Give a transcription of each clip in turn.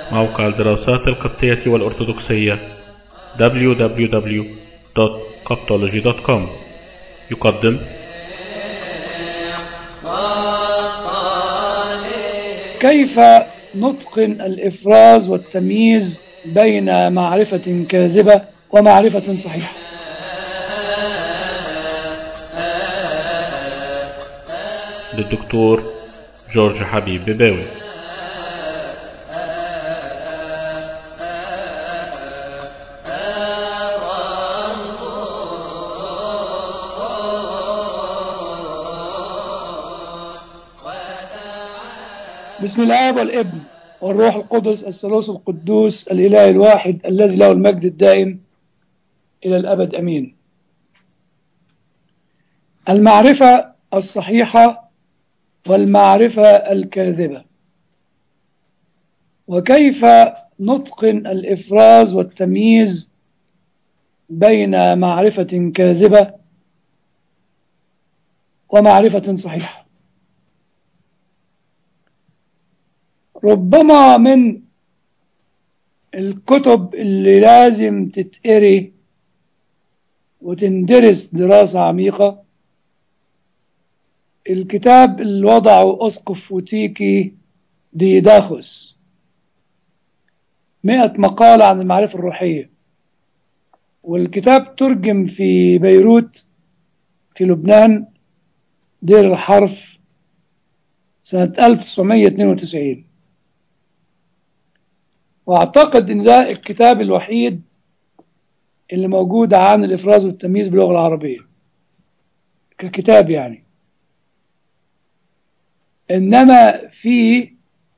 موقع الدراسات القبطية والأرثوذكسية www.coptology.com يقدم كيف نتقن الإفراز والتمييز بين معرفة كاذبة ومعرفة صحيحة للدكتور جورج حبيب بباوي بسم الله والابن والروح القدس الثالوث القدوس الإله الواحد الذي له المجد الدائم إلى الأبد أمين المعرفة الصحيحة والمعرفة الكاذبة وكيف نتقن الإفراز والتمييز بين معرفة كاذبة ومعرفة صحيحة ربما من الكتب اللي لازم تتقري وتندرس دراسة عميقة الكتاب اللي وضعه أسقف فوتيكي ديداخوس مئة مقالة عن المعرفة الروحية والكتاب ترجم في بيروت في لبنان دير الحرف سنة 1992 واعتقد ان ده الكتاب الوحيد اللي موجود عن الافراز والتمييز باللغه العربيه ككتاب يعني انما في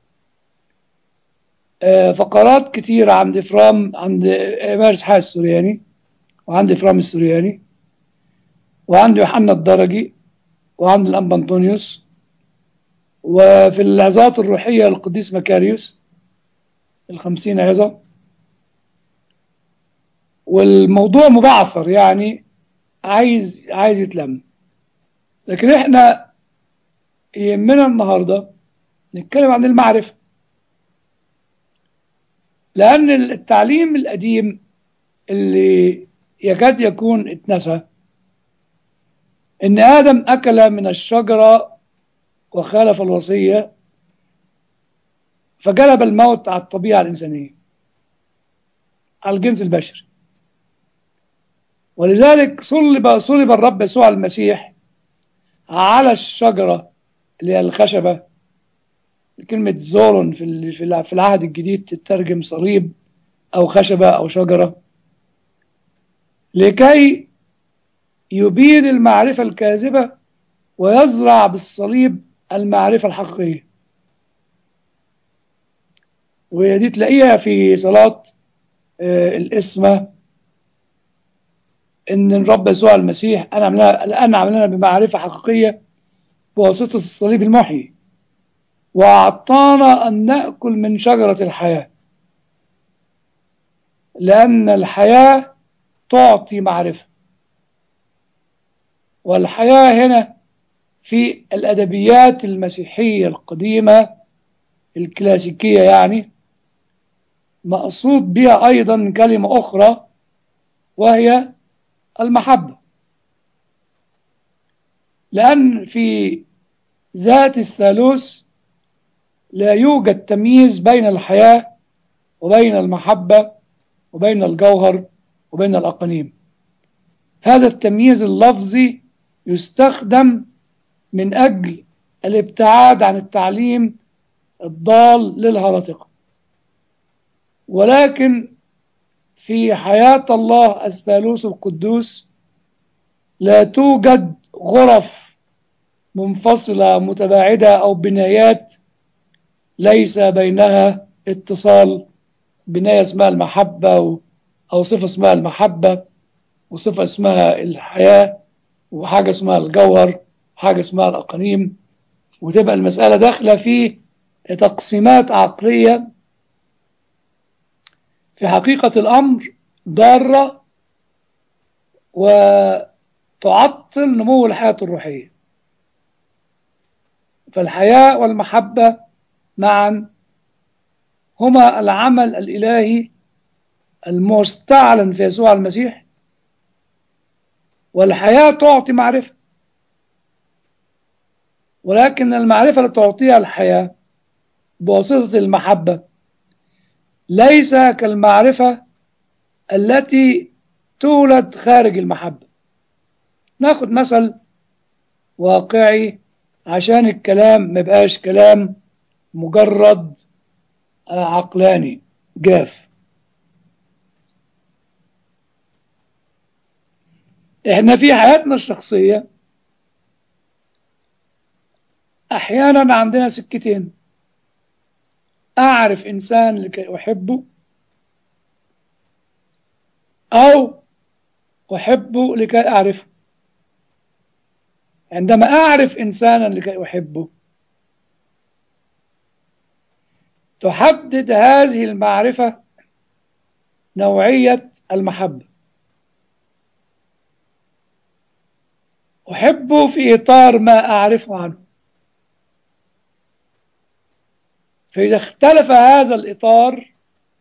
فقرات كتيرة عند إفرام عند مارس حاج السورياني وعند إفرام السورياني وعند يوحنا الدرجي وعند الأنبا أنطونيوس وفي العظات الروحية القديس مكاريوس الخمسين عظة والموضوع مبعثر يعني عايز عايز يتلم لكن احنا يهمنا النهاردة نتكلم عن المعرفة لأن التعليم القديم اللي يكاد يكون اتنسى إن آدم أكل من الشجرة وخالف الوصية فجلب الموت على الطبيعة الإنسانية على الجنس البشري ولذلك صلب صلب الرب يسوع المسيح على الشجرة اللي هي الخشبة كلمة زورون في في العهد الجديد تترجم صليب أو خشبة أو شجرة لكي يبيد المعرفة الكاذبة ويزرع بالصليب المعرفة الحقيقية ودي تلاقيها في صلاة الاسمة ان الرب يسوع المسيح انا عملنا الان عملنا بمعرفة حقيقية بواسطة الصليب المحيي واعطانا ان ناكل من شجرة الحياة لان الحياة تعطي معرفة والحياة هنا في الادبيات المسيحية القديمة الكلاسيكية يعني مقصود بها أيضا كلمة أخرى وهي المحبة لأن في ذات الثالوث لا يوجد تمييز بين الحياة وبين المحبة وبين الجوهر وبين الأقانيم هذا التمييز اللفظي يستخدم من أجل الابتعاد عن التعليم الضال للهرطقة ولكن في حياة الله الثالوث القدوس لا توجد غرف منفصلة متباعدة أو بنايات ليس بينها اتصال بناية اسمها المحبة أو صفة اسمها المحبة وصفة اسمها الحياة وحاجة اسمها الجوهر وحاجة اسمها الأقانيم وتبقى المسألة داخلة في تقسيمات عقلية في حقيقة الأمر ضارة وتعطل نمو الحياة الروحية فالحياة والمحبة معا هما العمل الإلهي المستعلن في يسوع المسيح والحياة تعطي معرفة ولكن المعرفة اللي تعطيها الحياة بواسطة المحبة ليس كالمعرفة التي تولد خارج المحبة ناخد مثل واقعي عشان الكلام ما يبقاش كلام مجرد عقلاني جاف احنا في حياتنا الشخصية احيانا عندنا سكتين اعرف انسان لكي احبه او احبه لكي اعرفه عندما اعرف انسانا لكي احبه تحدد هذه المعرفة نوعية المحبة أحبه في إطار ما أعرفه عنه فإذا اختلف هذا الإطار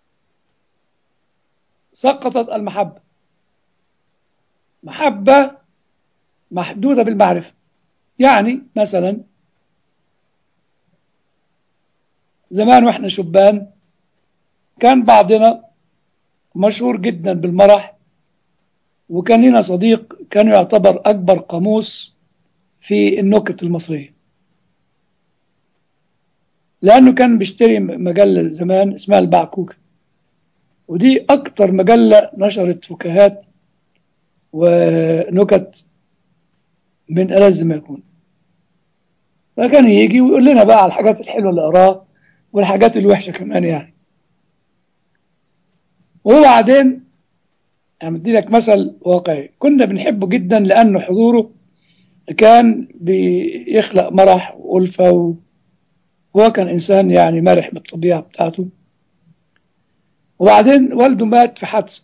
سقطت المحبة محبة محدودة بالمعرفة يعني مثلا زمان واحنا شبان كان بعضنا مشهور جدا بالمرح وكان لنا صديق كان يعتبر أكبر قاموس في النكت المصرية لأنه كان بيشتري مجلة زمان اسمها البعكوكة ودي أكتر مجلة نشرت فكاهات ونكت من ألذ ما يكون فكان يجي ويقول لنا بقى على الحاجات الحلوة اللي قراها والحاجات الوحشة كمان يعني وبعدين أمدي لك مثل واقعي كنا بنحبه جدا لأنه حضوره كان بيخلق مرح وألفة وهو كان إنسان يعني مرح بالطبيعة بتاعته وبعدين والده مات في حادثة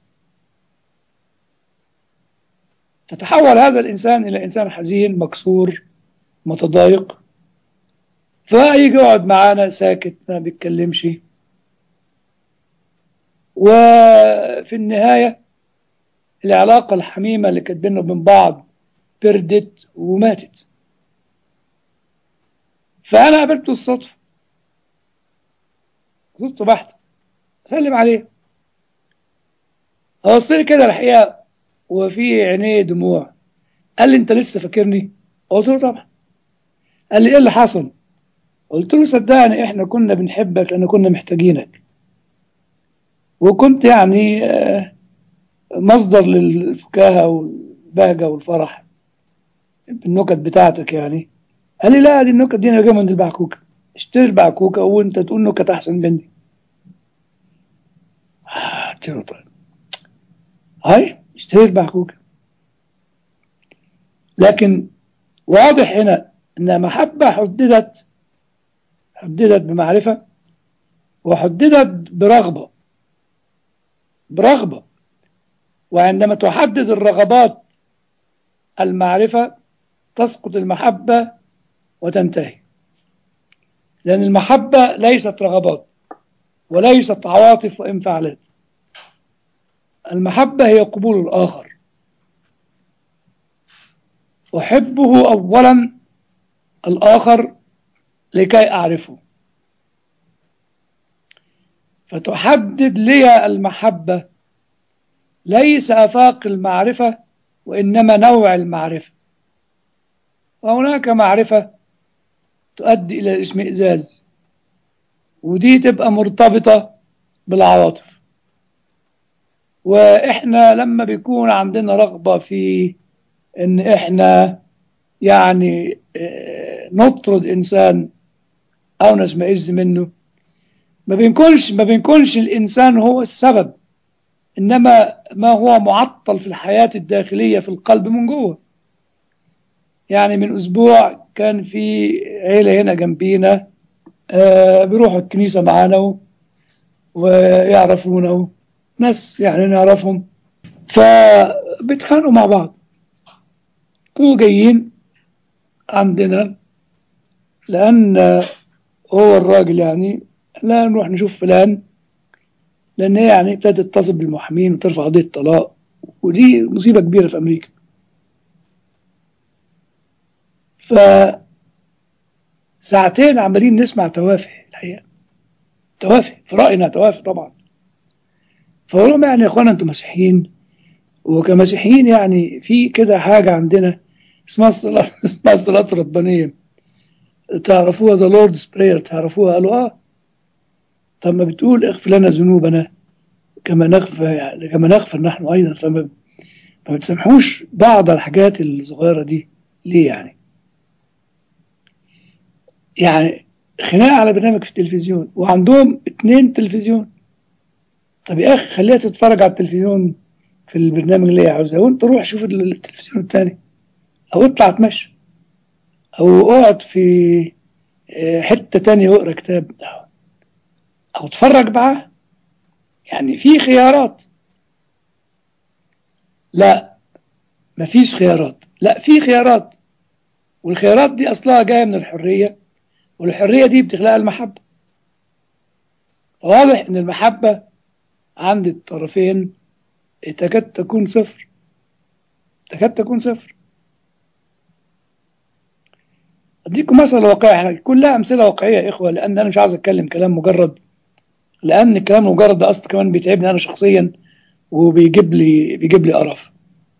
فتحول هذا الإنسان إلى إنسان حزين مكسور متضايق فيجي يقعد معانا ساكت ما بيتكلمش وفي النهاية العلاقة الحميمة اللي كانت بينه وبين بعض بردت وماتت فأنا قابلته الصدفة صدفة بحتة سلم عليه أبص لي كده الحقيقة وفي عينيه دموع قال لي أنت لسه فاكرني؟ قلت له طبعا قال لي إيه اللي حصل؟ قلت له صدقني إحنا كنا بنحبك لأن كنا محتاجينك وكنت يعني مصدر للفكاهة والبهجة والفرح بالنكت بتاعتك يعني قال لي لا دي النكت دي انا جايه من البعكوكه اشتري البعكوكه وانت تقول نكت احسن مني قلت له طيب هاي اشتري البعكوكه لكن واضح هنا ان محبه حددت حددت بمعرفه وحددت برغبه برغبه وعندما تحدد الرغبات المعرفه تسقط المحبه وتنتهي لأن المحبة ليست رغبات وليست عواطف وانفعالات المحبة هي قبول الآخر أحبه أولا الآخر لكي أعرفه فتحدد لي المحبة ليس أفاق المعرفة وإنما نوع المعرفة وهناك معرفة تؤدي إلى الاشمئزاز ودي تبقى مرتبطة بالعواطف وإحنا لما بيكون عندنا رغبة في إن إحنا يعني نطرد إنسان أو نشمئز منه ما بيكونش ما بيكونش الإنسان هو السبب إنما ما هو معطل في الحياة الداخلية في القلب من جوه يعني من أسبوع كان في عيلة هنا جنبينا آه بيروحوا الكنيسة معانا ويعرفونا ناس يعني نعرفهم فبيتخانقوا مع بعض كانوا جايين عندنا لأن هو الراجل يعني لا نروح نشوف فلان لان هي يعني ابتدت تتصل بالمحامين وترفع قضيه طلاق ودي مصيبه كبيره في امريكا ف ساعتين عمالين نسمع توافه الحقيقه توافه في رايي انها توافه طبعا فقول لهم يعني يا اخوانا انتم مسيحيين وكمسيحيين يعني في كده حاجه عندنا اسمها الصلاه اسمها الصلاه الربانيه تعرفوها ذا لوردز براير تعرفوها قالوا اه طب ما بتقول اغفر لنا ذنوبنا كما نغفر يعني كما نغفر نحن ايضا فما ما بتسامحوش بعض الحاجات الصغيره دي ليه يعني؟ يعني خناقه على برنامج في التلفزيون وعندهم اتنين تلفزيون طب يا اخي خليها تتفرج على التلفزيون في البرنامج اللي هي عاوزاه وانت روح شوف التلفزيون التاني او اطلع اتمشى او اقعد في حته تانية واقرا كتاب او اتفرج معاه يعني في خيارات لا مفيش خيارات لا في خيارات والخيارات دي اصلها جايه من الحريه والحريه دي بتخلقها المحبه واضح ان المحبه عند الطرفين تكاد تكون صفر تكاد تكون صفر اديكم مثل واقعي احنا كلها امثله واقعيه يا اخوه لان انا مش عاوز اتكلم كلام مجرد لان الكلام المجرد ده اصلا كمان بيتعبني انا شخصيا وبيجيب لي بيجيب لي قرف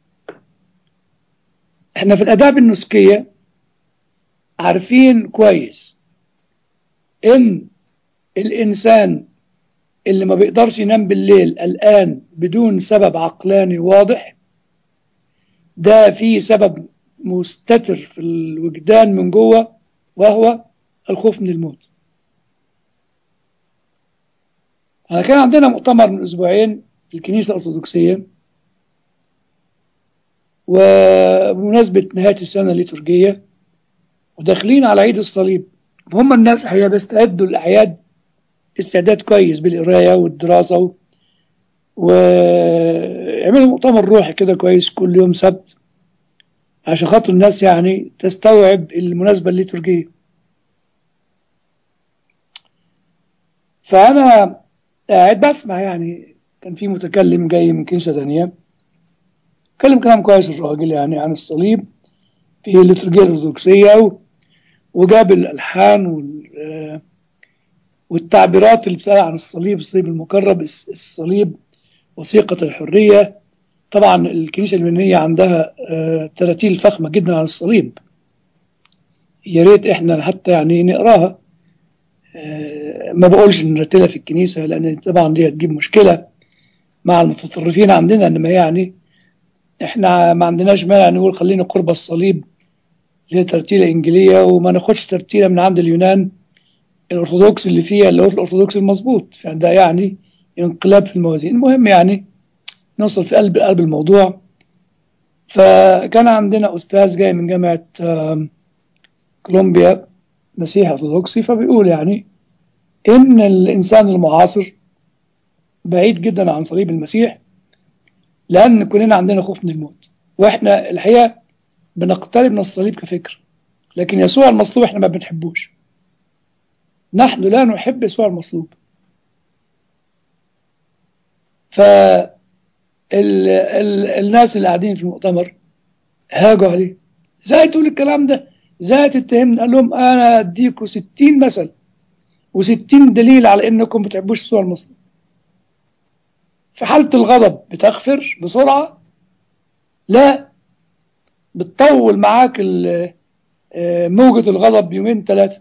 احنا في الاداب النسكيه عارفين كويس ان الانسان اللي ما بيقدرش ينام بالليل قلقان بدون سبب عقلاني واضح ده في سبب مستتر في الوجدان من جوه وهو الخوف من الموت أنا كان عندنا مؤتمر من أسبوعين في الكنيسة الأرثوذكسية وبمناسبة نهاية السنة الليتورجية وداخلين على عيد الصليب هم الناس هي بيستعدوا الأعياد استعداد كويس بالقراية والدراسة و... ويعملوا مؤتمر روحي كده كويس كل يوم سبت عشان خاطر الناس يعني تستوعب المناسبة الليتورجية فأنا قاعد بسمع يعني كان في متكلم جاي من كنيسة تانية اتكلم كلام كويس الراجل يعني عن الصليب في الليتورجية الأرثوذكسية و... وجاب الألحان وال... والتعبيرات اللي بتقال عن الصليب الصليب المقرب الصليب وثيقة الحرية طبعا الكنيسة اليونانية عندها تراتيل فخمة جدا عن الصليب يا ريت احنا حتى يعني نقراها ما بقولش نرتلها في الكنيسة لأن طبعا دي هتجيب مشكلة مع المتطرفين عندنا إنما يعني احنا ما عندناش مانع نقول خلينا قرب الصليب اللي هي ترتيلة إنجيلية وما ناخدش ترتيلة من عند اليونان الأرثوذكس اللي فيها اللي هو الأرثوذكس المظبوط فده يعني انقلاب في الموازين المهم يعني نوصل في قلب قلب الموضوع فكان عندنا أستاذ جاي من جامعة كولومبيا مسيحي أرثوذكسي فبيقول يعني إن الإنسان المعاصر بعيد جدا عن صليب المسيح لأن كلنا عندنا خوف من الموت وإحنا الحقيقة بنقترب من الصليب كفكر لكن يسوع المصلوب إحنا ما بنحبوش نحن لا نحب يسوع المصلوب ف ال ال الناس اللي قاعدين في المؤتمر هاجوا عليه ازاي تقول الكلام ده ازاي تتهمني قال لهم انا اديكم 60 مثل و60 دليل على انكم ما بتحبوش يسوع المصلوب في حالة الغضب بتغفر بسرعة لا بتطول معاك موجة الغضب يومين ثلاثة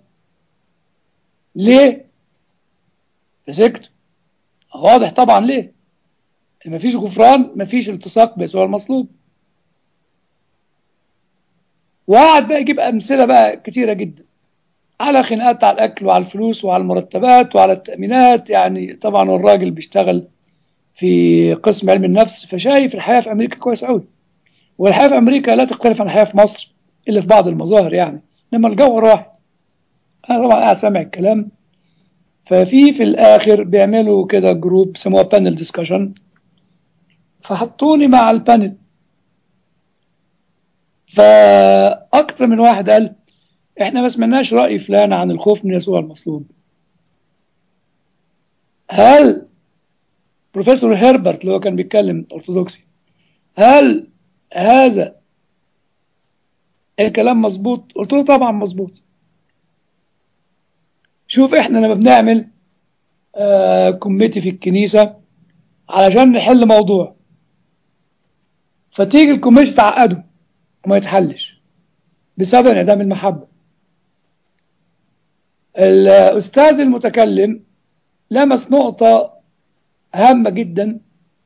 ليه؟ مسكت واضح طبعا ليه؟ مفيش غفران مفيش التصاق بيسوع المصلوب وقعد بقى يجيب أمثلة بقى كتيرة جدا على خناقات على الأكل وعلى الفلوس وعلى المرتبات وعلى التأمينات يعني طبعا الراجل بيشتغل في قسم علم النفس فشايف الحياة في أمريكا كويس قوي والحياة في أمريكا لا تختلف عن الحياة في مصر إلا في بعض المظاهر يعني إنما الجوهر واحد أنا طبعا قاعد سامع الكلام ففي في الآخر بيعملوا كده جروب سموها بانل ديسكشن فحطوني مع البانل فأكثر من واحد قال إحنا ما سمعناش رأي فلان عن الخوف من يسوع المصلوب هل بروفيسور هيربرت اللي هو كان بيتكلم أرثوذكسي هل هذا الكلام مظبوط قلت له طبعا مظبوط شوف احنا لما بنعمل آه كوميتي في الكنيسة علشان نحل موضوع فتيجي الكوميتي تعقده وما يتحلش بسبب انعدام المحبة الأستاذ المتكلم لمس نقطة هامة جدا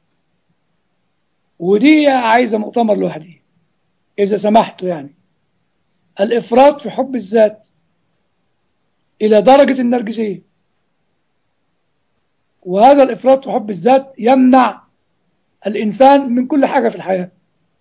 ودي عايزة مؤتمر لوحدها إذا سمحتوا يعني الإفراط في حب الذات إلى درجة النرجسية وهذا الإفراط في حب الذات يمنع الإنسان من كل حاجة في الحياة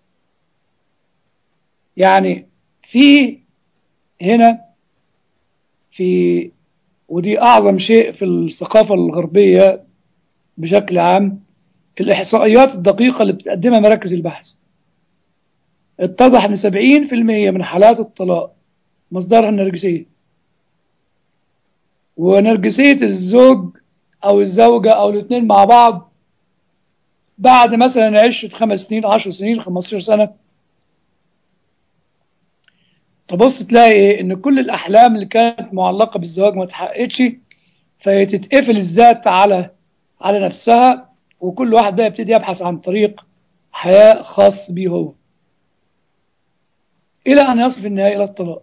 يعني في هنا في ودي أعظم شيء في الثقافة الغربية بشكل عام الإحصائيات الدقيقة اللي بتقدمها مراكز البحث اتضح ان 70% من حالات الطلاق مصدرها النرجسية ونرجسية الزوج او الزوجة او الاثنين مع بعض بعد مثلا عشرة خمس سنين عشر سنين 15 سنة تبص تلاقي ايه ان كل الاحلام اللي كانت معلقة بالزواج ما اتحققتش فتتقفل الذات على على نفسها وكل واحد بقى يبتدي يبحث عن طريق حياة خاص بيه هو إلى أن يصل في النهاية إلى الطلاق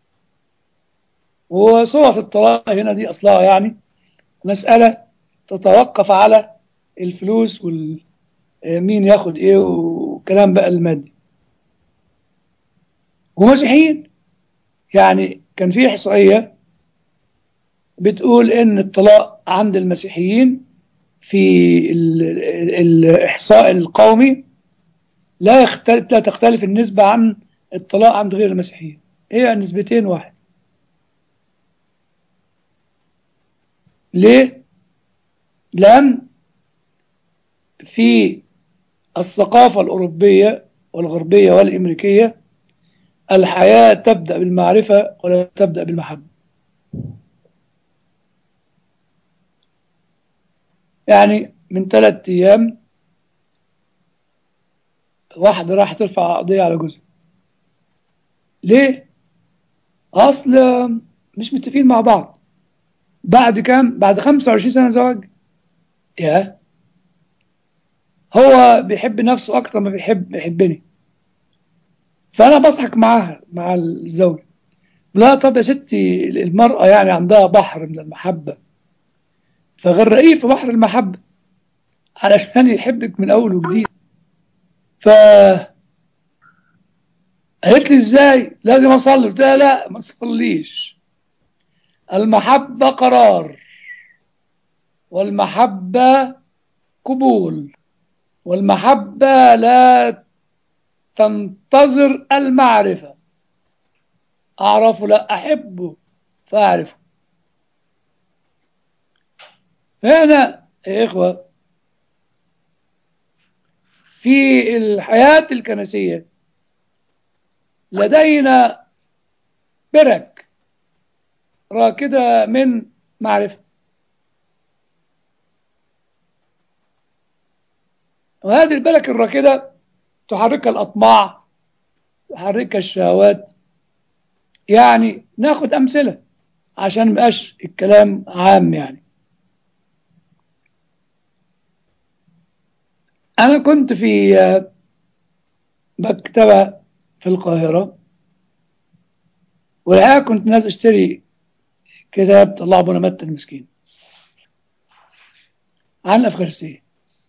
وصورة الطلاق هنا دي أصلها يعني مسألة تتوقف على الفلوس ومين ياخد إيه وكلام بقى المادي ومسيحيين يعني كان في إحصائية بتقول إن الطلاق عند المسيحيين في الإحصاء القومي لا يختلف لا تختلف النسبة عن الطلاق عند غير المسيحيين هي نسبتين واحد ليه؟ لأن في الثقافة الأوروبية والغربية والأمريكية الحياة تبدأ بالمعرفة ولا تبدأ بالمحبة يعني من ثلاثة أيام واحدة راح ترفع قضية على جوزها ليه؟ أصل مش متفقين مع بعض بعد كام؟ بعد 25 سنة زواج يا هو بيحب نفسه أكتر ما بيحب بيحبني فأنا بضحك معاها مع الزوج لا طب يا ستي المرأة يعني عندها بحر من المحبة فغرقيه في بحر المحبة علشان يحبك من أول وجديد ف قالت لي ازاي لازم اصلي قلت لها لا ما تصليش المحبة قرار والمحبة قبول والمحبة لا تنتظر المعرفة أعرفه لا أحبه فأعرفه هنا يا إخوة في الحياة الكنسية لدينا برك راكدة من معرفة وهذه البرك الراكدة تحركها الأطماع تحركها الشهوات يعني ناخد أمثلة عشان مبقاش الكلام عام يعني أنا كنت في مكتبة في القاهرة والحقيقة كنت ناس اشتري كتاب طلع ابونا متى المسكين عن الأفغانستين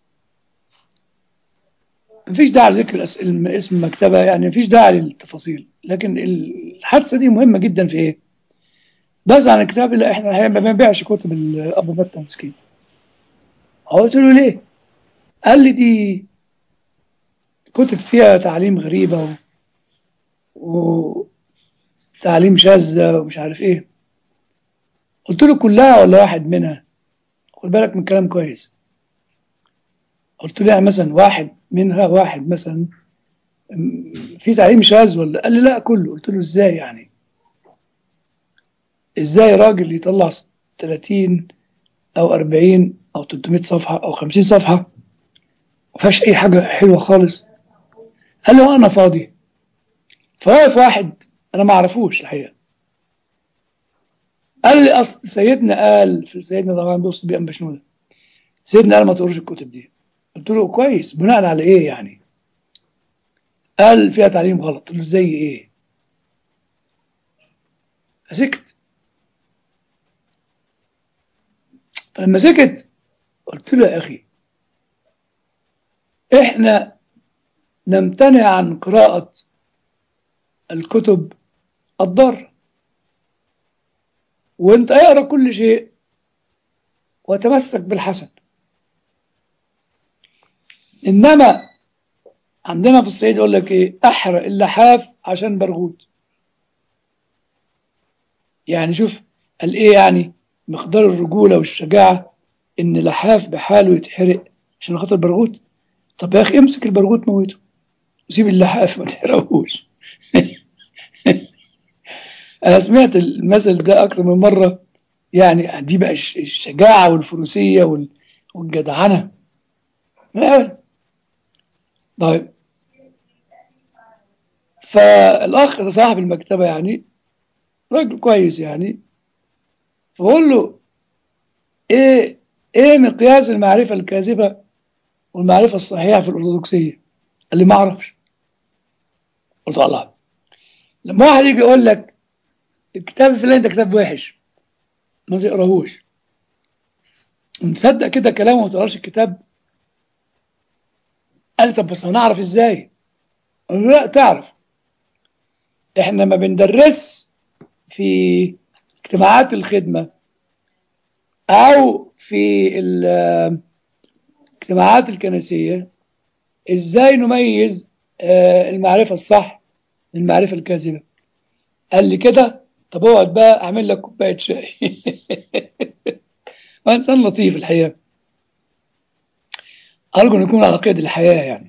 مفيش داعي لذكر اسم المكتبة يعني مفيش داعي للتفاصيل لكن الحادثة دي مهمة جدا في ايه بس عن الكتاب اللي احنا ما بنبيعش كتب ابو متى المسكين قلت له ليه قال لي دي كتب فيها تعليم غريبة و... وتعليم شاذة ومش عارف ايه قلت له كلها ولا واحد منها خد بالك من كلام كويس قلت له يعني مثلا واحد منها واحد مثلا في تعليم شاذ ولا قال لي لا كله قلت له ازاي يعني ازاي راجل يطلع 30 أو 40 أو 300 صفحة أو 50 صفحة ما فيهاش أي حاجة حلوة خالص قال له أنا فاضي فواقف واحد أنا ما أعرفوش الحقيقة قال لي أصل سيدنا قال في سيدنا طبعا بص بيئة بشنودة سيدنا قال ما تقروش الكتب دي قلت له كويس بناء على إيه يعني قال فيها تعليم غلط قلت له زي إيه فسكت فلما سكت قلت له يا أخي إحنا نمتنع عن قراءة الكتب الضارة وانت اقرا كل شيء وتمسك بالحسن انما عندنا في الصعيد يقول لك ايه احرق اللحاف عشان برغوت يعني شوف قال ايه يعني مقدار الرجوله والشجاعه ان لحاف بحاله يتحرق عشان خاطر برغوت طب يا اخي امسك البرغوت موته وسيب اللحاف ما تحرقوش انا سمعت المثل ده اكتر من مره يعني دي بقى الشجاعه والفروسيه وال- والجدعنه آه. طيب فالاخ ده صاحب المكتبه يعني راجل كويس يعني فبقول له ايه ايه مقياس المعرفه الكاذبه والمعرفه الصحيحه في الارثوذكسيه قال لي ما اعرفش قلت له الله لما واحد يجي يقول لك الكتاب الفلاني ده كتاب وحش ما تقراهوش مصدق كده كلامه وما تقراش الكتاب قال لي طب بس هنعرف ازاي قال له لا تعرف احنا ما بندرس في اجتماعات الخدمة او في الاجتماعات الكنسية ازاي نميز آه، المعرفة الصح من المعرفة الكاذبة قال لي كده طب اقعد بقى اعمل لك كوبايه شاي هو انسان لطيف الحقيقه ارجو ان يكون على قيد الحياه يعني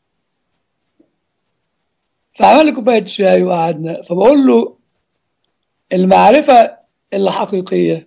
فعمل لي كوبايه شاي وقعدنا فبقول له المعرفه الحقيقيه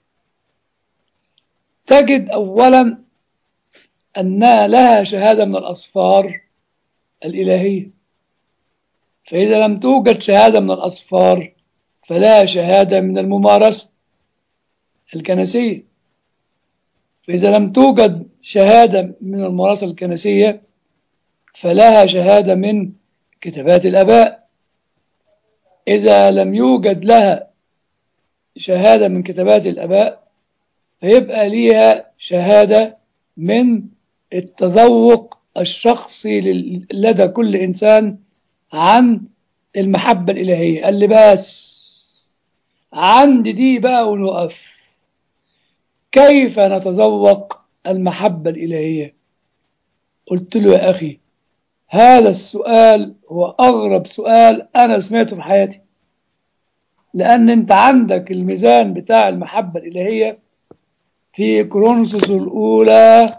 تجد اولا ان لها شهاده من الاصفار الالهيه فاذا لم توجد شهاده من الاصفار فلا شهادة من الممارسة الكنسية فإذا لم توجد شهادة من الممارسة الكنسية فلها شهادة من كتابات الآباء إذا لم يوجد لها شهادة من كتابات الآباء فيبقى ليها شهادة من التذوق الشخصي لل- لدى كل إنسان عن المحبة الإلهية قال لي بس عند دي بقى ونقف كيف نتذوق المحبة الإلهية قلت له يا أخي هذا السؤال هو أغرب سؤال أنا سمعته في حياتي لأن أنت عندك الميزان بتاع المحبة الإلهية في كورنثوس الأولى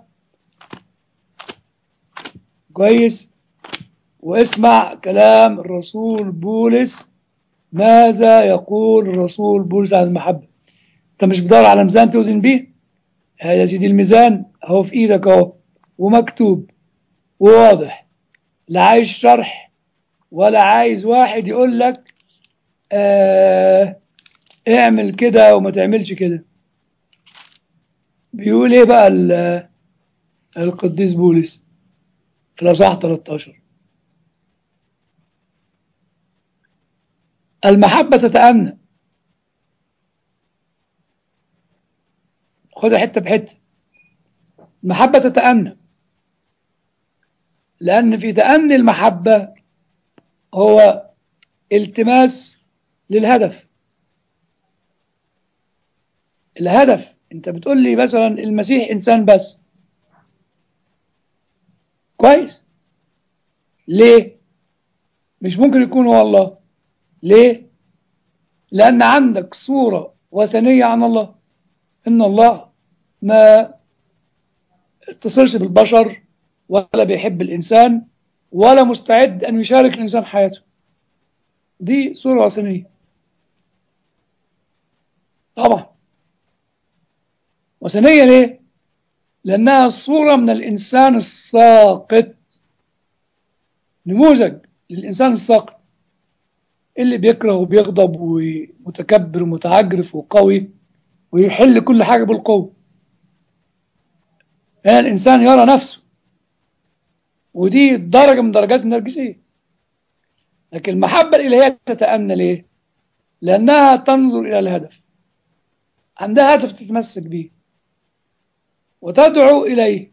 كويس واسمع كلام الرسول بولس ماذا يقول الرسول بولس عن المحبة انت مش بتدور على ميزان توزن بيه يا سيدي الميزان اهو في ايدك اهو ومكتوب وواضح لا عايز شرح ولا عايز واحد يقول لك آه اعمل كده وما تعملش كده بيقول ايه بقى ال- القديس بولس في الاصحاح 13 المحبة تتأنى خدها حتة بحتة المحبة تتأنى لأن في تأني المحبة هو التماس للهدف الهدف انت بتقول لي مثلا المسيح انسان بس كويس ليه مش ممكن يكون هو الله ليه لان عندك صورة وثنية عن الله ان الله ما اتصلش بالبشر ولا بيحب الانسان ولا مستعد ان يشارك الانسان حياته دي صورة وثنية طبعا وثنية ليه؟ لأنها صورة من الإنسان الساقط نموذج للإنسان الساقط اللي بيكره وبيغضب ومتكبر ومتعجرف وقوي ويحل كل حاجة بالقوة هنا الإنسان يرى نفسه ودي درجة من درجات النرجسية لكن المحبة الإلهية تتأنى ليه؟ لأنها تنظر إلى الهدف عندها هدف تتمسك به وتدعو إليه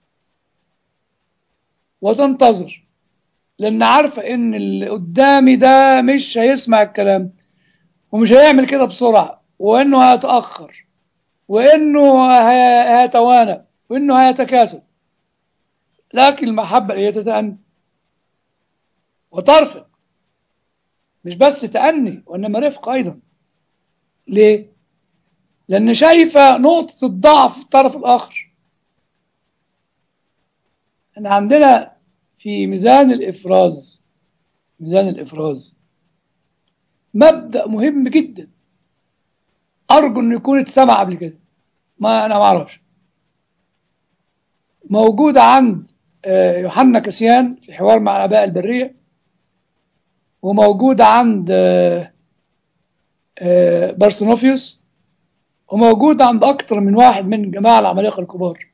وتنتظر لأن عارفة إن اللي قدامي ده مش هيسمع الكلام ومش هيعمل كده بسرعة وإنه هيتأخر وإنه هيتوانى وإنه هيتكاسل لكن المحبة هي تتأني وترفق مش بس تأني وإنما رفق أيضا ليه؟ لأن شايفة نقطة الضعف في الطرف الآخر احنا عندنا في ميزان الإفراز ميزان الإفراز مبدأ مهم جدا أرجو إنه يكون اتسمع قبل كده ما أنا ما أعرفش موجود عند يوحنا كسيان في حوار مع الآباء البرية وموجود عند بارسونوفيوس وموجود عند أكتر من واحد من جماعة العمالقة الكبار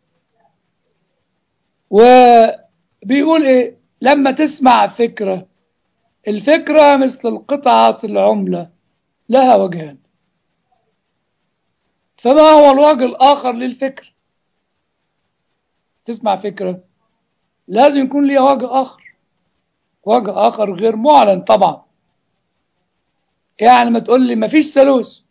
وبيقول إيه لما تسمع فكرة الفكرة مثل القطعة العملة لها وجهان فما هو الوجه الآخر للفكرة تسمع فكرة لازم يكون ليها وجه آخر وجه آخر غير معلن طبعا يعني ما تقول لي ما فيش ثالوث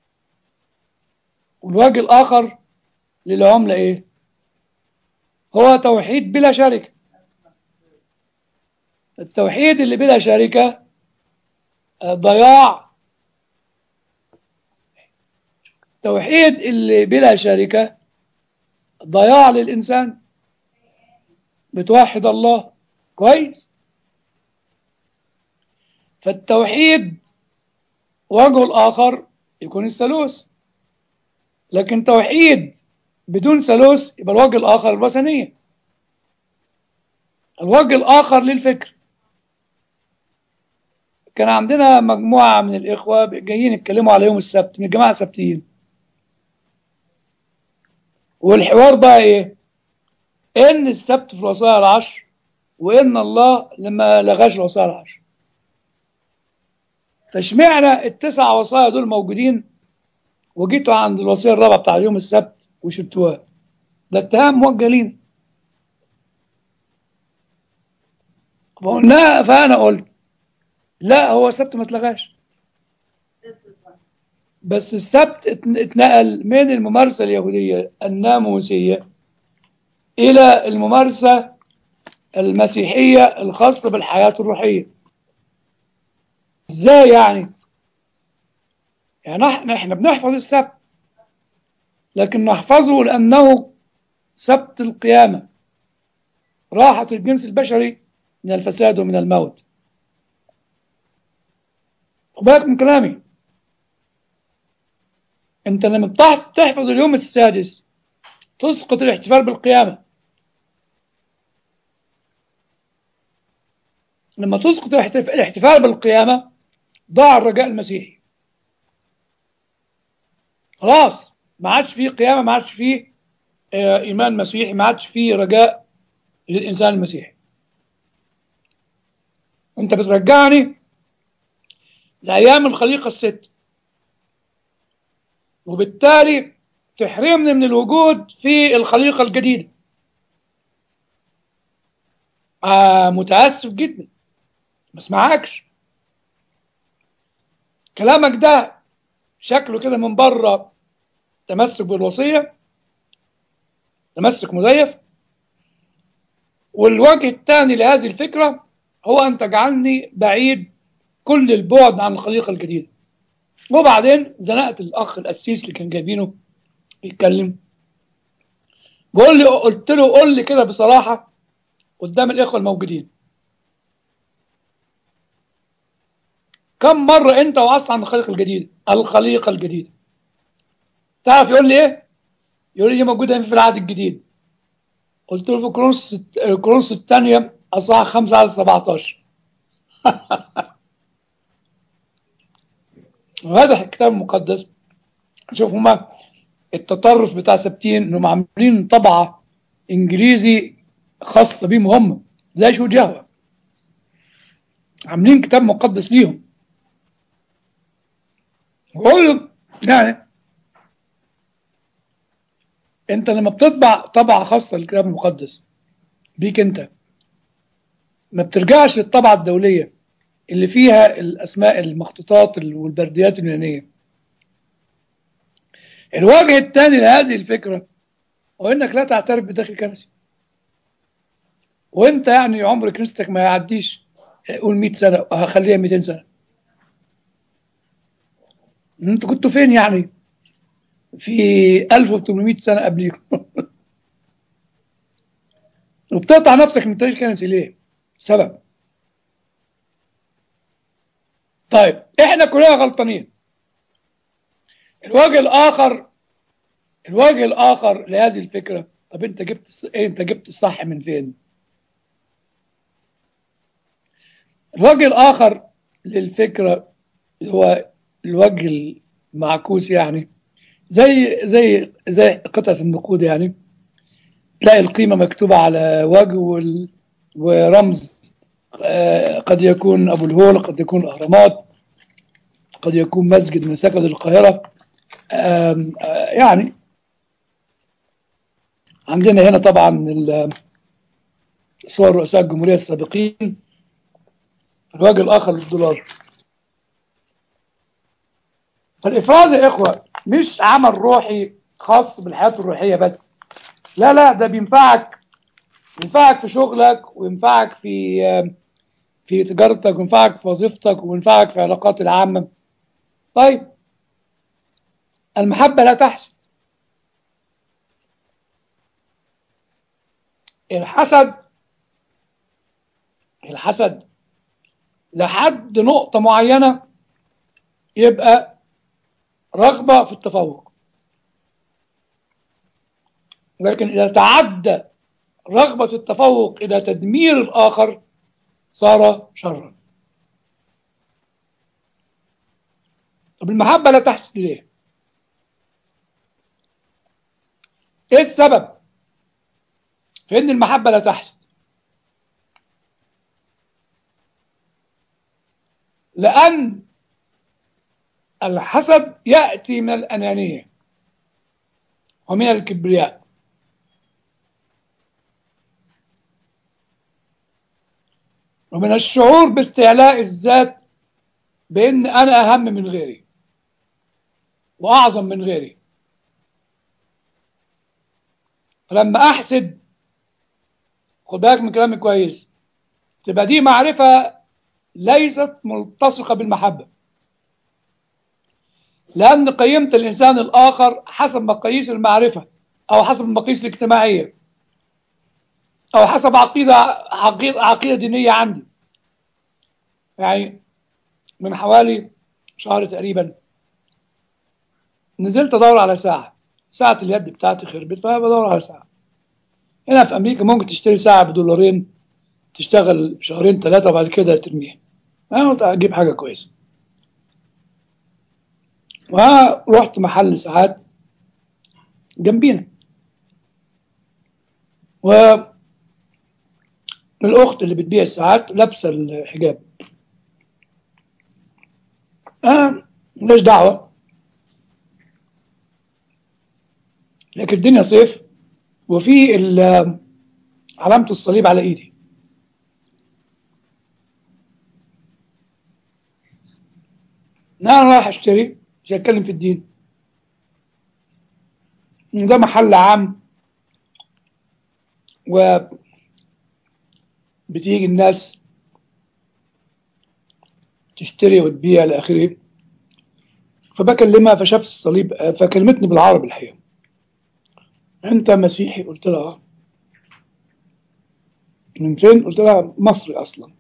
والوجه الآخر للعملة إيه هو توحيد بلا شركة التوحيد اللي بلا شركة ضياع التوحيد اللي بلا شركة ضياع للإنسان بتوحد الله كويس فالتوحيد وجهه الآخر يكون الثالوث لكن توحيد بدون ثالوث يبقى الوجه الآخر الوثنية الوجه الآخر للفكر كان عندنا مجموعة من الإخوة جايين يتكلموا على يوم السبت من الجماعة السبتيين والحوار بقى إيه؟ إن السبت في الوصايا العشر وإن الله لما لغاش الوصايا العشر فاشمعنى التسع وصايا دول موجودين وجيتوا عند الوصية الرابعة بتاع يوم السبت وشلتوها ده اتهام موجه لينا فقلنا فأنا قلت لا هو السبت ما اتلغاش بس السبت اتنقل من الممارسة اليهودية الناموسية إلى الممارسة المسيحية الخاصة بالحياة الروحية ازاي يعني يعني احنا احنا بنحفظ السبت لكن نحفظه لأنه سبت القيامة راحة الجنس البشري من الفساد ومن الموت بالك من كلامي انت لما تحفظ اليوم السادس تسقط الاحتفال بالقيامة لما تسقط الاحتفال بالقيامة ضاع الرجاء المسيحي خلاص ما عادش فيه قيامة ما عادش فيه إيمان مسيحي ما عادش فيه رجاء للإنسان المسيحي أنت بترجعني لأيام الخليقة الست وبالتالي تحرمني من الوجود في الخليقة الجديدة آه متأسف جدا ما اسمعكش كلامك ده شكله كده من بره تمسك بالوصية تمسك مزيف والوجه الثاني لهذه الفكرة هو أن تجعلني بعيد كل البعد عن الخليقة الجديدة وبعدين زنقت الأخ القسيس اللي كان جايبينه يتكلم بقول لي قلت له قول لي كده بصراحة قدام الإخوة الموجودين كم مرة أنت وعظت عن الخليقة الجديدة الخليقة الجديدة تعرف يقول لي إيه يقول لي دي موجوده في العهد الجديد قلت له في كورنثوس كورنثوس الثانيه اصحاح 5 على 17 وهذا الكتاب المقدس شوف هما التطرف بتاع سبتين انهم عاملين طبعه انجليزي خاصه بيهم هم زي شو جهوه عاملين كتاب مقدس ليهم بقول يعني انت لما بتطبع طبعه خاصه للكتاب المقدس بيك انت ما بترجعش للطبعه الدوليه اللي فيها الاسماء المخطوطات والبرديات اليونانيه الوجه الثاني لهذه الفكره هو انك لا تعترف بداخل كنسي وانت يعني عمر كنيستك ما يعديش قول 100 سنه وهخليها 200 سنه انتوا كنتوا فين يعني في 1800 سنه قبليكم وبتقطع نفسك من التاريخ الكنسي ليه؟ سبب طيب احنا كلنا غلطانين الوجه الاخر الوجه الاخر لهذه الفكره طب انت جبت ايه انت جبت الصح من فين الوجه الاخر للفكره هو الوجه المعكوس يعني زي زي زي قطعه النقود يعني تلاقي القيمه مكتوبه على وجه وال... ورمز قد يكون ابو الهول قد يكون الاهرامات قد يكون مسجد من مساجد القاهره يعني عندنا هنا طبعا صور رؤساء الجمهوريه السابقين الوجه الاخر للدولار فالافراز يا اخوه مش عمل روحي خاص بالحياه الروحيه بس لا لا ده بينفعك ينفعك في شغلك وينفعك في في تجارتك وينفعك في وظيفتك وينفعك في علاقات العامه طيب المحبه لا تحسد الحسد الحسد لحد نقطة معينة يبقى رغبة في التفوق لكن إذا تعدى رغبة التفوق إلى تدمير الآخر صار شرا طب المحبة لا تحسد ليه؟ إيه السبب؟ في إن المحبة لا تحسد؟ لأن الحسد يأتي من الأنانية ومن الكبرياء ومن الشعور باستعلاء الذات بأن أنا أهم من غيري وأعظم من غيري فلما أحسد خد بالك من كلامي كويس تبقى دي معرفة ليست ملتصقة بالمحبة لأن قيمة الإنسان الآخر حسب مقاييس المعرفة أو حسب المقاييس الاجتماعية أو حسب عقيدة عقيدة, عقيدة دينية عندي يعني من حوالي شهر تقريبا نزلت أدور على ساعة ساعة اليد بتاعتي خربت فبدور على ساعة هنا في أمريكا ممكن تشتري ساعة بدولارين تشتغل شهرين ثلاثة وبعد كده ترميها أنا قلت أجيب حاجة كويسة ورحت محل ساعات جنبينا و الأخت اللي بتبيع الساعات لابسة الحجاب أنا ماليش دعوة لكن الدنيا صيف وفي علامة الصليب على إيدي انا رايح اشتري مش هتكلم في الدين ده محل عام و بتيجي الناس تشتري وتبيع الى اخره فبكلمها فشافت الصليب فكلمتني بالعربي الحقيقه انت مسيحي قلت لها اه من فين قلت لها مصري اصلا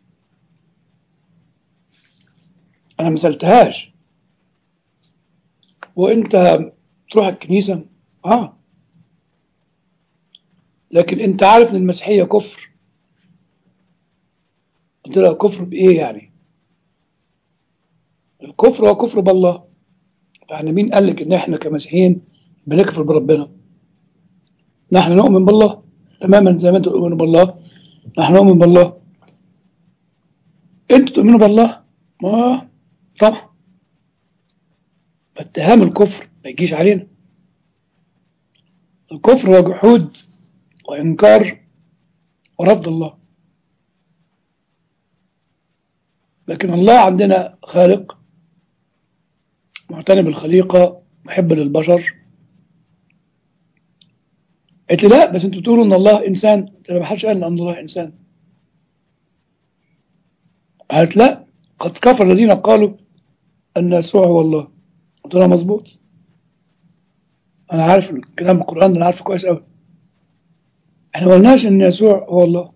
انا ما سالتهاش وانت تروح الكنيسه اه لكن انت عارف ان المسيحية كفر قلت له كفر بايه يعني الكفر هو كفر بالله يعني مين قال لك ان احنا كمسيحيين بنكفر بربنا نحن نؤمن بالله تماما زي ما انتم تؤمنوا بالله نحن نؤمن بالله انتوا تؤمنوا بالله ما طبعا اتهام الكفر ما يجيش علينا الكفر هو جحود وإنكار ورفض الله لكن الله عندنا خالق معتني بالخليقة محب للبشر قلت لا بس انتوا بتقولوا ان الله انسان انا ما حدش قال ان الله انسان قالت لا قد كفر الذين قالوا ان يسوع هو الله قلت لها مظبوط انا عارف الكلام القران ده انا عارفه كويس قوي احنا ما قلناش ان يسوع هو الله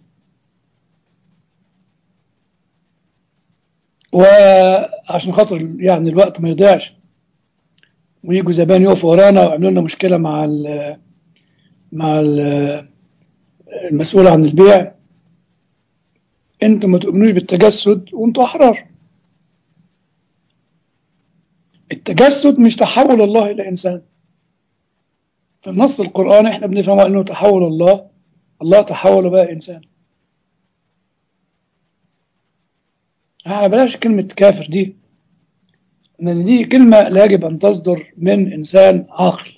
وعشان خاطر يعني الوقت ما يضيعش ويجوا زبائن يقفوا ورانا ويعملوا لنا مشكله مع ال مع ال المسؤول عن البيع انتم ما تؤمنوش بالتجسد وانتم احرار التجسد مش تحول الله الى انسان في النص القرآني احنا بنفهم انه تحول الله الله تحول بقى انسان يعني بلاش كلمة كافر دي ان دي كلمة لا يجب ان تصدر من انسان عاقل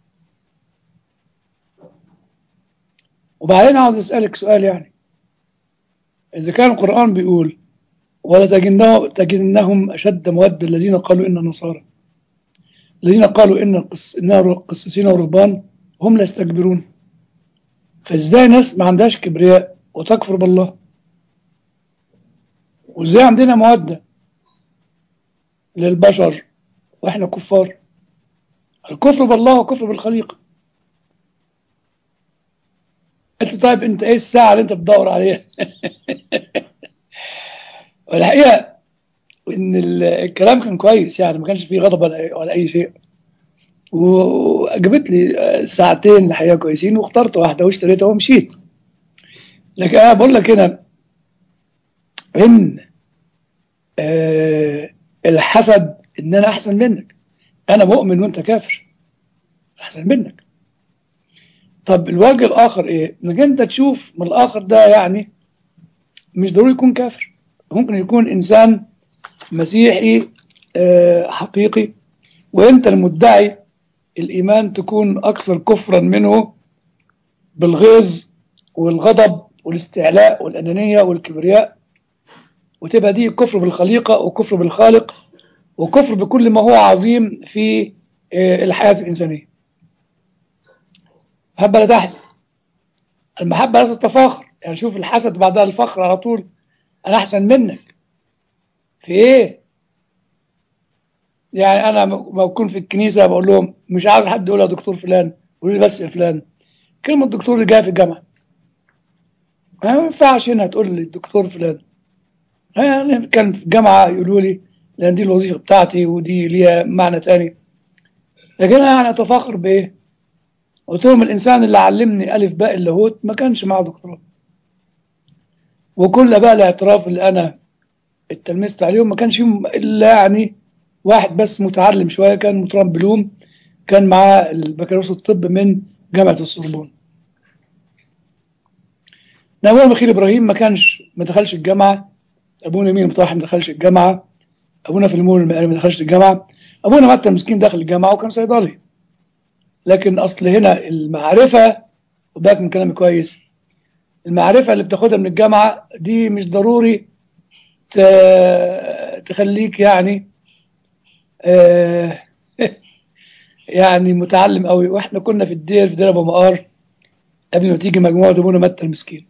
وبعدين عاوز اسألك سؤال يعني اذا كان القرآن بيقول ولا تجدنه تجدنهم اشد مودة الذين قالوا ان نصارى الذين قالوا ان القس... اننا قسيسين ورهبان هم لا يستكبرون فازاي ناس ما عندهاش كبرياء وتكفر بالله وازاي عندنا مودة للبشر واحنا كفار الكفر بالله وكفر بالخليقة قلت طيب انت ايه الساعة اللي انت بتدور عليها والحقيقة ان الكلام كان كويس يعني ما كانش فيه غضب ولا ولا اي شيء وجابت لي ساعتين الحقيقه كويسين واخترت واحده واشتريتها ومشيت لكن انا بقول لك هنا ان آه الحسد ان انا احسن منك انا مؤمن وانت كافر احسن منك طب الوجه الاخر ايه انك انت تشوف من الاخر ده يعني مش ضروري يكون كافر ممكن يكون انسان مسيحي آه حقيقي وانت المدعي الايمان تكون اكثر كفرا منه بالغيظ والغضب والاستعلاء والانانيه والكبرياء وتبقى دي كفر بالخليقه وكفر بالخالق وكفر بكل ما هو عظيم في آه الحياه الانسانيه محبه لا تحزن المحبه لا تتفاخر يعني شوف الحسد بعدها الفخر على طول انا احسن منك في ايه يعني انا ما بكون في الكنيسه بقول لهم مش عاوز حد يقول يا دكتور فلان قولوا لي بس يا فلان كلمه الدكتور اللي جايه في الجامعه ما ينفعش هنا تقول لي الدكتور فلان يعني كان في الجامعه يقولوا لي لان دي الوظيفه بتاعتي ودي ليها معنى تاني لكن انا يعني اتفاخر بايه؟ قلت لهم الانسان اللي علمني الف باء اللاهوت ما كانش معاه دكتوراه وكل بقى الاعتراف اللي انا اتلمست عليهم ما كانش فيهم الا يعني واحد بس متعلم شويه كان مترام بلوم كان معاه البكالوريوس الطب من جامعه السوربون نبونا مخيل ابراهيم ما كانش ما دخلش الجامعه ابونا مين مطاحن ما دخلش الجامعه ابونا في المول ما دخلش الجامعه ابونا متى المسكين دخل الجامعه وكان صيدلي لكن اصل هنا المعرفه وباك من كلامي كويس المعرفه اللي بتاخدها من الجامعه دي مش ضروري تخليك يعني آه يعني متعلم قوي واحنا كنا في الدير في دير ابو مقار قبل ما تيجي مجموعه ابونا متى المسكين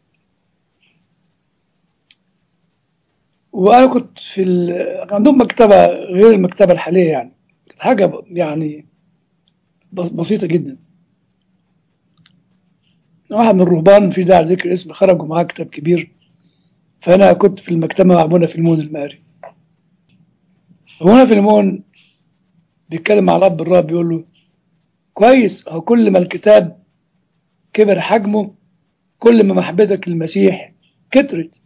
وانا كنت في ال... عندهم مكتبه غير المكتبه الحاليه يعني حاجه يعني بسيطه جدا واحد من الرهبان في داعي ذكر اسم خرجوا معاه كتاب كبير فانا كنت في المكتبه مع ابونا فيلمون المقري ابونا فيلمون بيتكلم مع الاب الراب بيقول له كويس هو كل ما الكتاب كبر حجمه كل ما محبتك للمسيح كترت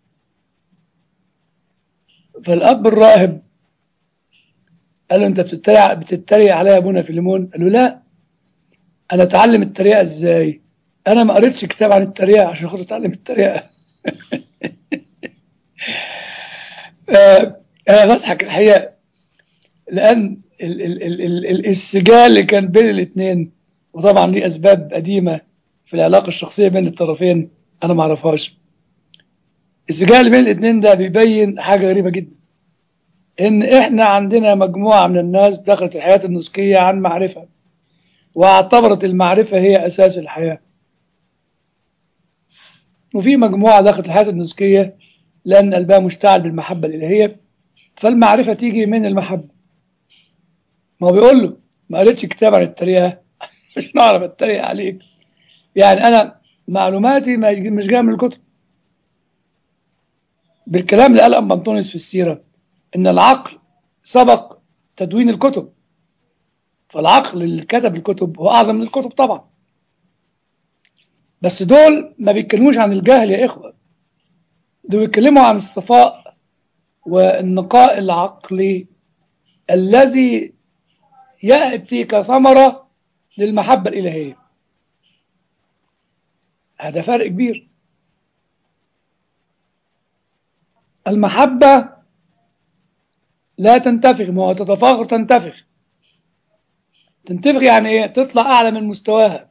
فالاب الراهب قال له انت بتتريق بتتريق عليا يا ابونا فيليمون قال له لا انا اتعلم التريقه ازاي انا ما قريتش كتاب عن التريقه عشان خاطر اتعلم التريقه آه، انا بضحك الحقيقه لان ال ال ال ال ال السجال اللي كان بين الاثنين وطبعا ليه اسباب قديمه في العلاقه الشخصيه بين الطرفين انا ما اعرفهاش السجال اللي بين الاثنين ده بيبين حاجه غريبه جدا ان احنا عندنا مجموعه من الناس دخلت الحياه النسكيه عن معرفه واعتبرت المعرفه هي اساس الحياه وفي مجموعه دخلت الحياه النسكيه لان قلبها مشتعل بالمحبه الالهيه فالمعرفه تيجي من المحبه ما هو بيقول له ما قريتش كتاب عن التريقه مش نعرف اتريق عليك يعني انا معلوماتي ما يجي- مش جايه من الكتب بالكلام اللي قاله ام انطونيوس في السيره ان العقل سبق تدوين الكتب فالعقل اللي كتب الكتب هو اعظم من الكتب طبعا بس دول ما بيتكلموش عن الجهل يا اخوه دول بيتكلموا عن الصفاء والنقاء العقلي الذي ياتي كثمره للمحبه الالهيه هذا فرق كبير المحبه لا تنتفخ ما هو تتفاخر تنتفخ تنتفخ يعني ايه تطلع اعلى من مستواها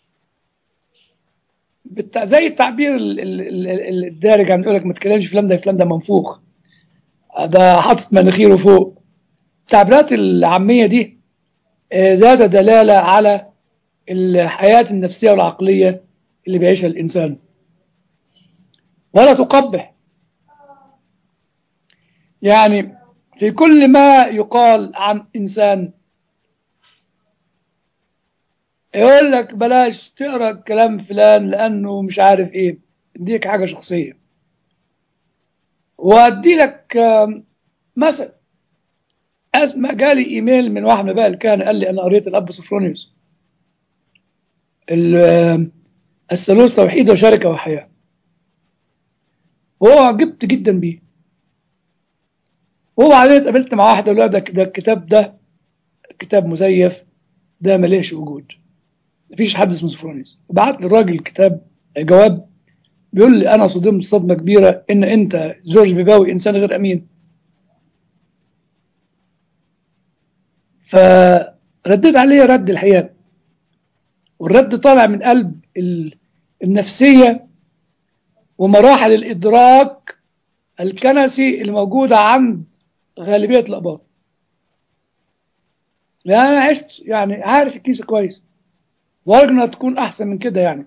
بالت... زي التعبير ال- ال- ال- ال- الدارج عم يقول لك ما تتكلمش فلان ده فلان ده منفوخ ده حاطط مناخيره فوق التعبيرات العاميه دي آه، ذات دلاله على الحياه النفسيه والعقليه اللي بيعيشها الانسان ولا تقبح يعني في كل ما يقال عن انسان يقول لك بلاش تقرا كلام فلان لانه مش عارف ايه اديك حاجه شخصيه وادي لك آم، مثل اسمع جالي ايميل من واحد من بقى كان قال لي انا قريت الاب سوفرونيوس ال- آم، الثالوث توحيد وشركه وحياه وهو عجبت جدا بيه وبعدين اتقابلت مع واحد قال له ده ده الكتاب ده كتاب مزيف ده مليش وجود مفيش حد اسمه سوفرونيوس بعت للراجل كتاب جواب بيقول لي انا صدمت صدمه كبيره ان انت جورج بيباوي انسان غير امين فرديت عليه رد الحقيقه والرد طالع من قلب ال- النفسيه ومراحل الادراك الكنسي اللي موجوده عند غالبيه الاباط لان انا عشت يعني عارف الكنيسه كويس وارجو انها تكون احسن من كده يعني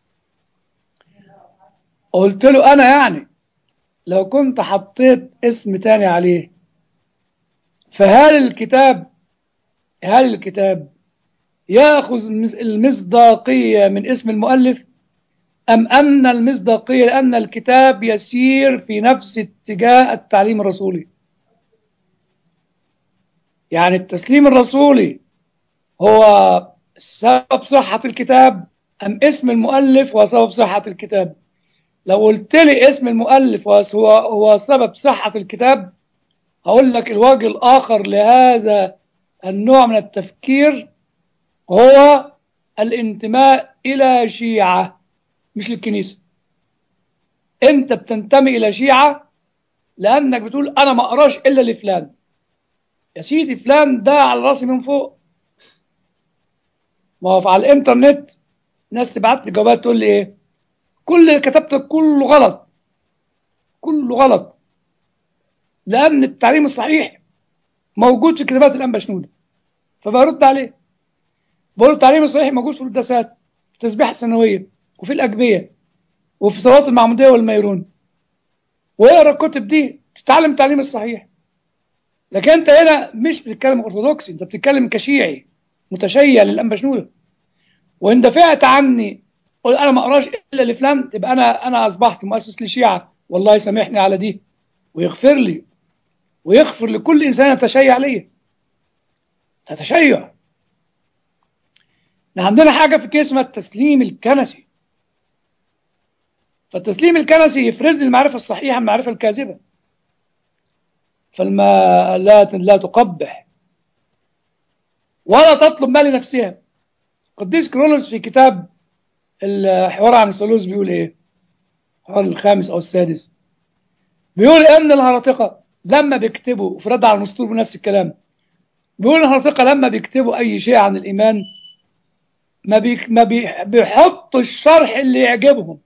قلت له انا يعني لو كنت حطيت اسم تاني عليه فهل الكتاب هل الكتاب ياخذ مس- المصداقيه من اسم المؤلف ام ان المصداقيه لان الكتاب يسير في نفس اتجاه التعليم الرسولي يعني التسليم الرسولي هو سبب صحة الكتاب أم اسم المؤلف هو سبب صحة الكتاب لو قلت لي اسم المؤلف هو هو سبب صحة الكتاب هقول لك الوجه الآخر لهذا النوع من التفكير هو الانتماء إلى شيعة مش للكنيسة أنت بتنتمي إلى شيعة لأنك بتقول أنا ما أقراش إلا لفلان يا سيدي فلان ده على راسي من فوق ما هو على الانترنت ناس تبعت لي جوابات تقول لي ايه كل اللي كتبته كله غلط كله غلط لان التعليم الصحيح موجود في كتابات الانبا شنوده فبرد عليه بقول التعليم الصحيح موجود في القداسات في التسبيحه السنويه وفي الاجبيه وفي صلوات المعموديه والميرون واقرا الكتب دي تتعلم التعليم الصحيح لكن انت هنا مش بتتكلم ارثوذكسي انت بتتكلم كشيعي متشيع للانبا شنوده وان دفعت عني قول انا ما اقراش الا لفلان تبقى انا انا اصبحت مؤسس لشيعه والله يسامحني على دي ويغفر لي ويغفر لكل انسان يتشيع ليا تتشيع احنا عندنا حاجة في كده اسمها التسليم الكنسي فالتسليم الكنسي يفرز لي المعرفة الصحيحة من المعرفة الكاذبة فالما لا لا تقبح ولا تطلب ما لنفسها قديس كرولوس في كتاب الحوار عن الثالوث بيقول ايه الحوار الخامس او السادس بيقول ان الهرطقه لما بيكتبوا وفي رد على المسطور بنفس الكلام بيقول الهرطقه لما بيكتبوا اي شيء عن الايمان ما بي ما بي بيحطوا الشرح اللي يعجبهم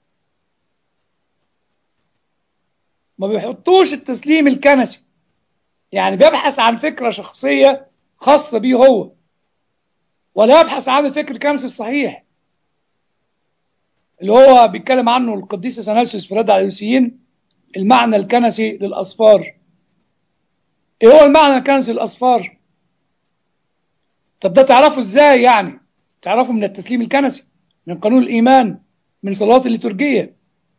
ما بيحطوش التسليم الكنسي يعني بيبحث عن فكره شخصيه خاصه بيه هو ولا يبحث عن الفكر الكنسي الصحيح اللي هو بيتكلم عنه القديس اثناسيوس في رد على اليوسيين المعنى الكنسي للاصفار ايه هو المعنى الكنسي للاصفار طب ده تعرفه ازاي يعني تعرفه من التسليم الكنسي من قانون الايمان من صلوات الليتورجيه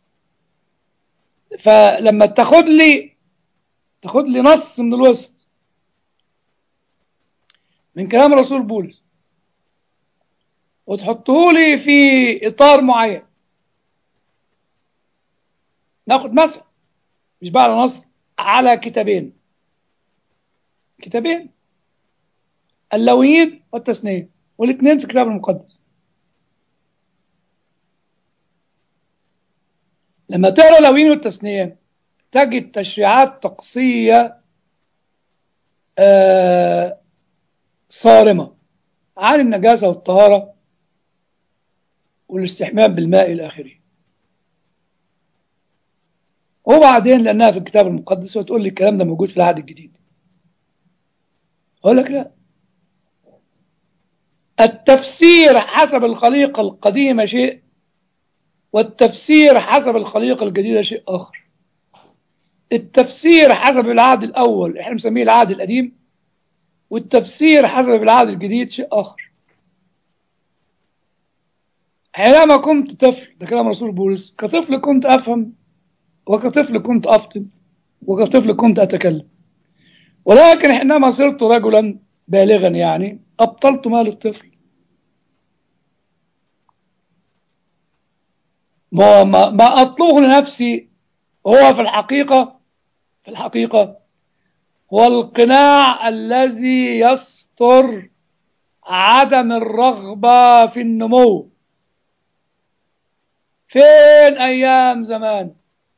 فلما تاخد لي تاخد لي نص من الوسط من كلام الرسول بولس وتحطه لي في اطار معين ناخد مثل مش بقى على نص على كتابين كتابين اللويين والتثنيه والاثنين في الكتاب المقدس لما تقرا اللويين والتثنيه تجد تشريعات طقسيه آه صارمه عن النجاسه والطهاره والاستحمام بالماء الى اخره وبعدين لانها في الكتاب المقدس وتقول لي الكلام ده موجود في العهد الجديد اقول لك لا التفسير حسب الخليقه القديمه شيء والتفسير حسب الخليقه الجديده شيء اخر التفسير حسب العهد الاول احنا بنسميه العهد القديم والتفسير حسب العهد الجديد شيء اخر حينما كنت طفل ده كلام رسول بولس كطفل كنت افهم وكطفل كنت افطن وكطفل كنت اتكلم ولكن حينما صرت رجلا بالغا يعني ابطلت مال الطفل ما ما, ما اطلبه لنفسي هو في الحقيقه في الحقيقه هو القناع الذي يستر عدم الرغبه في النمو فين ايام زمان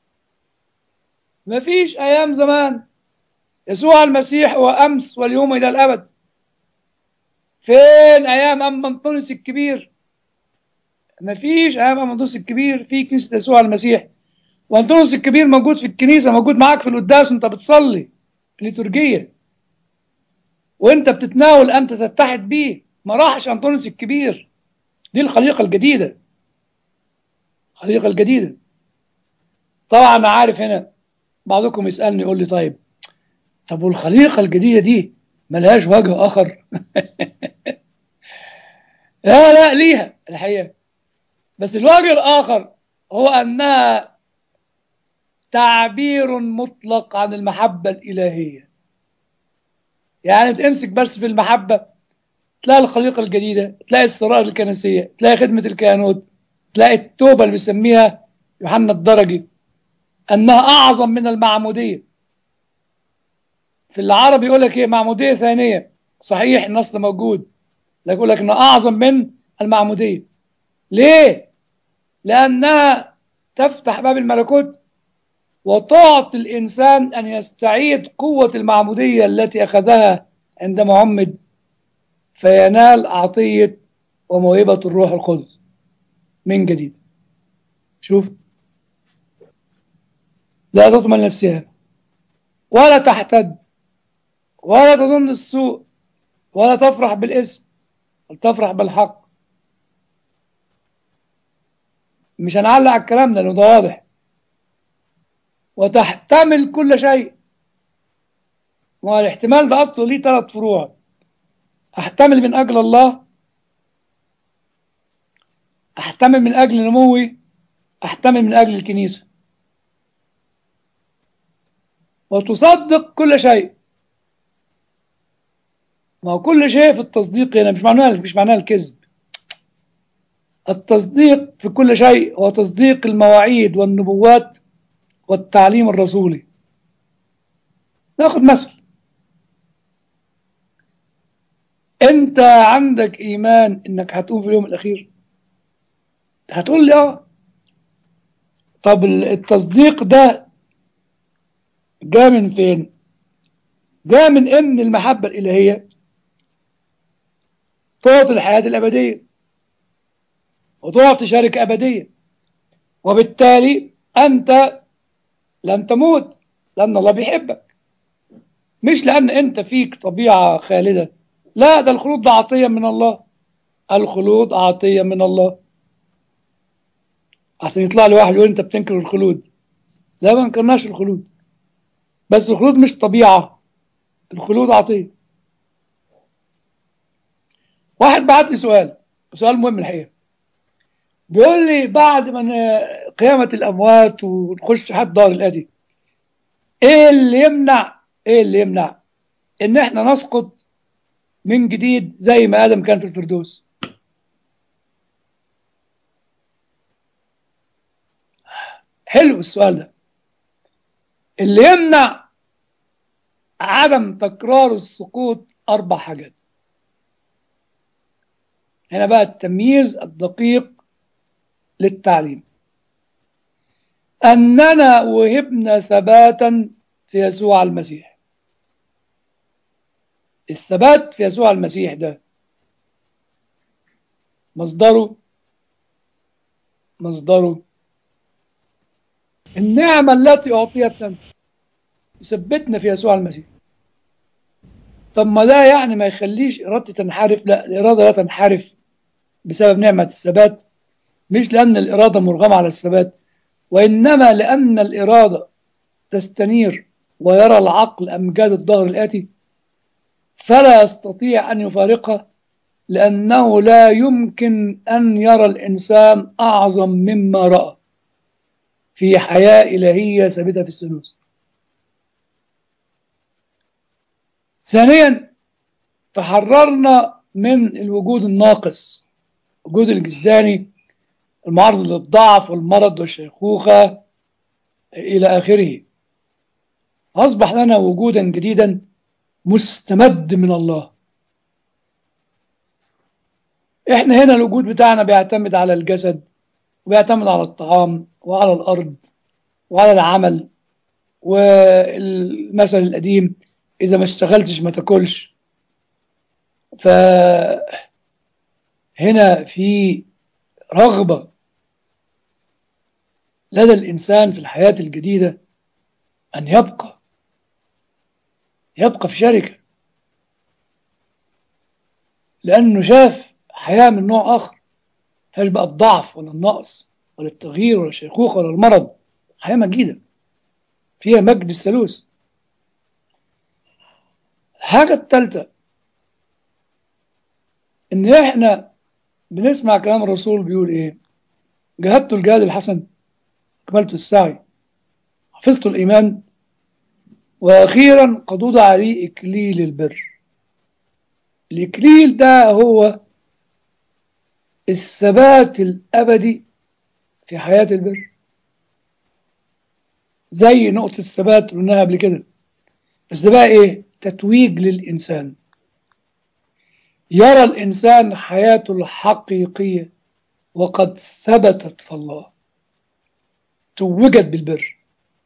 مفيش ايام زمان يسوع المسيح هو امس واليوم الى الابد فين ايام ام انطونيوس الكبير مفيش ايام ام انطونيوس الكبير في كنيسه يسوع المسيح وانطونيوس الكبير موجود في الكنيسه موجود معاك في القداس وانت بتصلي في الليتورجيه وانت بتتناول انت تتحد بيه ما راحش انطونيوس الكبير دي الخليقه الجديده الخليقه الجديده طبعا انا عارف هنا بعضكم يسالني يقول لي طيب طب والخليقه الجديده دي ملهاش وجه اخر لا لا ليها الحقيقه بس الوجه الاخر هو انها تعبير مطلق عن المحبه الالهيه يعني تمسك بس في المحبه تلاقي الخليقه الجديده تلاقي السرائر الكنسيه تلاقي خدمه الكهنوت تلاقي التوبه اللي بيسميها يوحنا الدرجي انها اعظم من المعموديه في العربي يقول لك ايه معموديه ثانيه صحيح النص ده موجود لكن يقول لك انها اعظم من المعموديه ليه لانها تفتح باب الملكوت وتعطي الانسان ان يستعيد قوه المعموديه التي اخذها عندما عمد فينال عطيه وموهبه الروح القدس من جديد شوف لا تطمن نفسها ولا تحتد ولا تظن السوء ولا تفرح بالاسم بل تفرح بالحق مش هنعلق على الكلام ده لانه ده واضح وتحتمل كل شيء والاحتمال ده اصله ليه ثلاث فروع احتمل من اجل الله احتمل من اجل نموي احتمل من اجل الكنيسه وتصدق كل شيء ما هو كل شيء في التصديق هنا مش معناه مش معناه الكذب التصديق في كل شيء هو تصديق المواعيد والنبوات والتعليم الرسولي ناخد مثل انت عندك ايمان انك هتقوم في اليوم الاخير هتقول لي اه طب التصديق ده جاء من فين جاء من ان المحبة الالهية تعطي الحياة الابدية وتعطي شركة ابدية وبالتالي انت لن تموت لان الله بيحبك مش لان انت فيك طبيعة خالدة لا ده الخلود ده عطية من الله الخلود عطية من الله عشان يطلع لي واحد يقول انت بتنكر الخلود لا ما انكرناش الخلود بس الخلود مش طبيعة الخلود عطية واحد بعت لي سؤال سؤال مهم الحقيقة بيقول لي بعد ما قيامة الأموات ونخش حد دار الآتي ايه اللي يمنع ايه اللي يمنع ان احنا نسقط من جديد زي ما آدم كان في الفردوس حلو السؤال ده اللي يمنع عدم تكرار السقوط أربع حاجات هنا بقى التمييز الدقيق للتعليم أننا وهبنا ثباتا في يسوع المسيح الثبات في يسوع المسيح ده مصدره مصدره النعمة التي أعطيت لنا ثبتنا في يسوع المسيح طب ما ده يعني ما يخليش إرادتي تنحرف لا الإرادة لا تنحرف بسبب نعمة الثبات مش لأن الإرادة مرغمة على الثبات وإنما لأن الإرادة تستنير ويرى العقل أمجاد الظهر الآتي فلا يستطيع أن يفارقها لأنه لا يمكن أن يرى الإنسان أعظم مما رأى في حياة إلهية ثابتة في الثالوث ثانيا تحررنا من الوجود الناقص الوجود الجسداني المعرض للضعف والمرض والشيخوخة إلى آخره أصبح لنا وجودا جديدا مستمد من الله احنا هنا الوجود بتاعنا بيعتمد على الجسد وبيعتمد على الطعام وعلى الأرض وعلى العمل والمثل القديم إذا ما اشتغلتش ما تاكلش فهنا في رغبة لدى الإنسان في الحياة الجديدة أن يبقى يبقى في شركة لأنه شاف حياة من نوع آخر فيهاش بقى الضعف ولا النقص ولا التغيير ولا الشيخوخة ولا المرض حياة مجيدة فيها مجد الثالوث الحاجة الثالثة إن إحنا بنسمع كلام الرسول بيقول إيه جهدت الجهاد الحسن كملت السعي حفظت الإيمان وأخيرا قد وضع عليه إكليل البر الإكليل ده هو الثبات الأبدي في حياة البر زي نقطة الثبات اللي قلناها قبل كده بس ده بقى إيه تتويج للإنسان يرى الإنسان حياته الحقيقية وقد ثبتت في الله توجت بالبر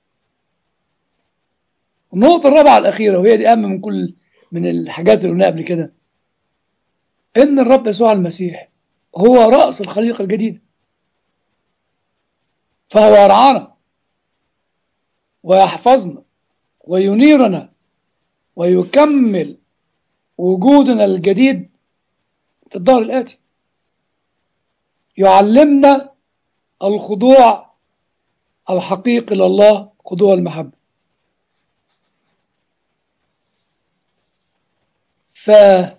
النقطة الرابعة الأخيرة وهي دي أهم من كل من الحاجات اللي قلناها قبل كده إن الرب يسوع المسيح هو رأس الخليقة الجديدة فهو يرعانا ويحفظنا وينيرنا ويكمل وجودنا الجديد في الدار الآتي يعلمنا الخضوع الحقيقي لله خضوع المحبة ف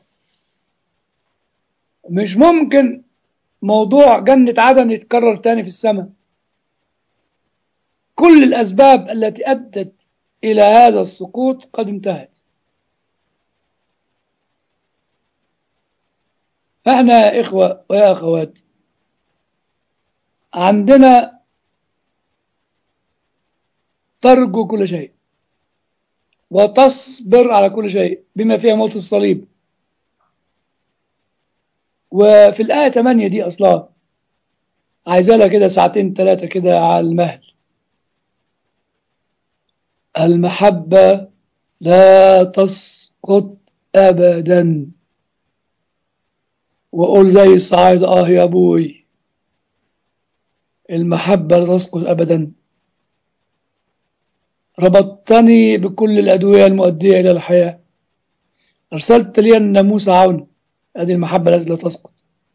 مش ممكن موضوع جنة عدن يتكرر تاني في السماء كل الأسباب التي أدت إلى هذا السقوط قد انتهت فاحنا يا إخوة ويا أخوات عندنا ترجو كل شيء وتصبر على كل شيء بما فيها موت الصليب وفي الآية 8 دي أصلا عايزة لها كده ساعتين ثلاثة كده على المهل المحبة لا تسقط أبدا وقول زي الصعيد آه يا أبوي المحبة لا تسقط أبدا ربطتني بكل الأدوية المؤدية إلى الحياة أرسلت لي الناموس عون هذه المحبة التي لا تسقط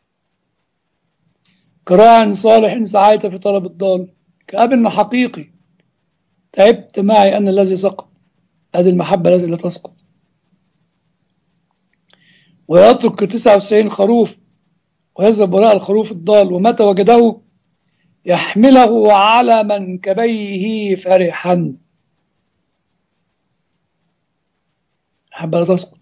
كراع صالح سعيت في طلب الضال كأب حقيقي تعبت معي أنا الذي سقط هذه المحبة التي لا تسقط ويترك 99 خروف ويذهب وراء الخروف الضال ومتى وجده يحمله على منكبيه فرحا حبة لا تسقط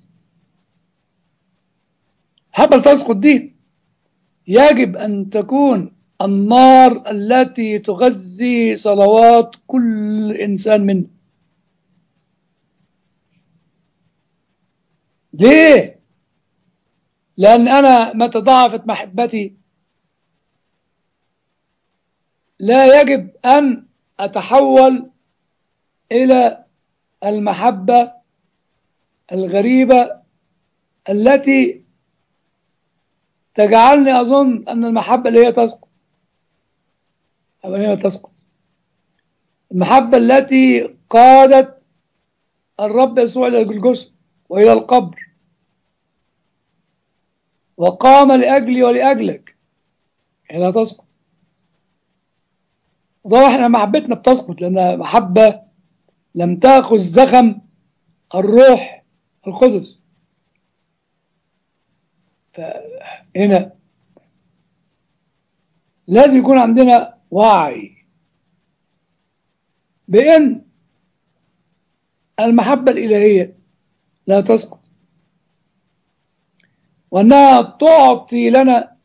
حبة لا تسقط دي يجب أن تكون النار التي تغذي صلوات كل إنسان منا ليه؟ لأن أنا متى ضعفت محبتي لا يجب أن أتحول إلى المحبة الغريبة التي تجعلني أظن أن المحبة اللي هي تسقط أو هي تسقط المحبة التي قادت الرب يسوع إلى الجلجسة وإلى القبر وقام لأجلي ولأجلك هي لا تسقط طبعا احنا محبتنا بتسقط لأنها محبة لم تأخذ زخم الروح القدس فهنا لازم يكون عندنا وعي بأن المحبة الإلهية لا تسقط وأنها تعطي لنا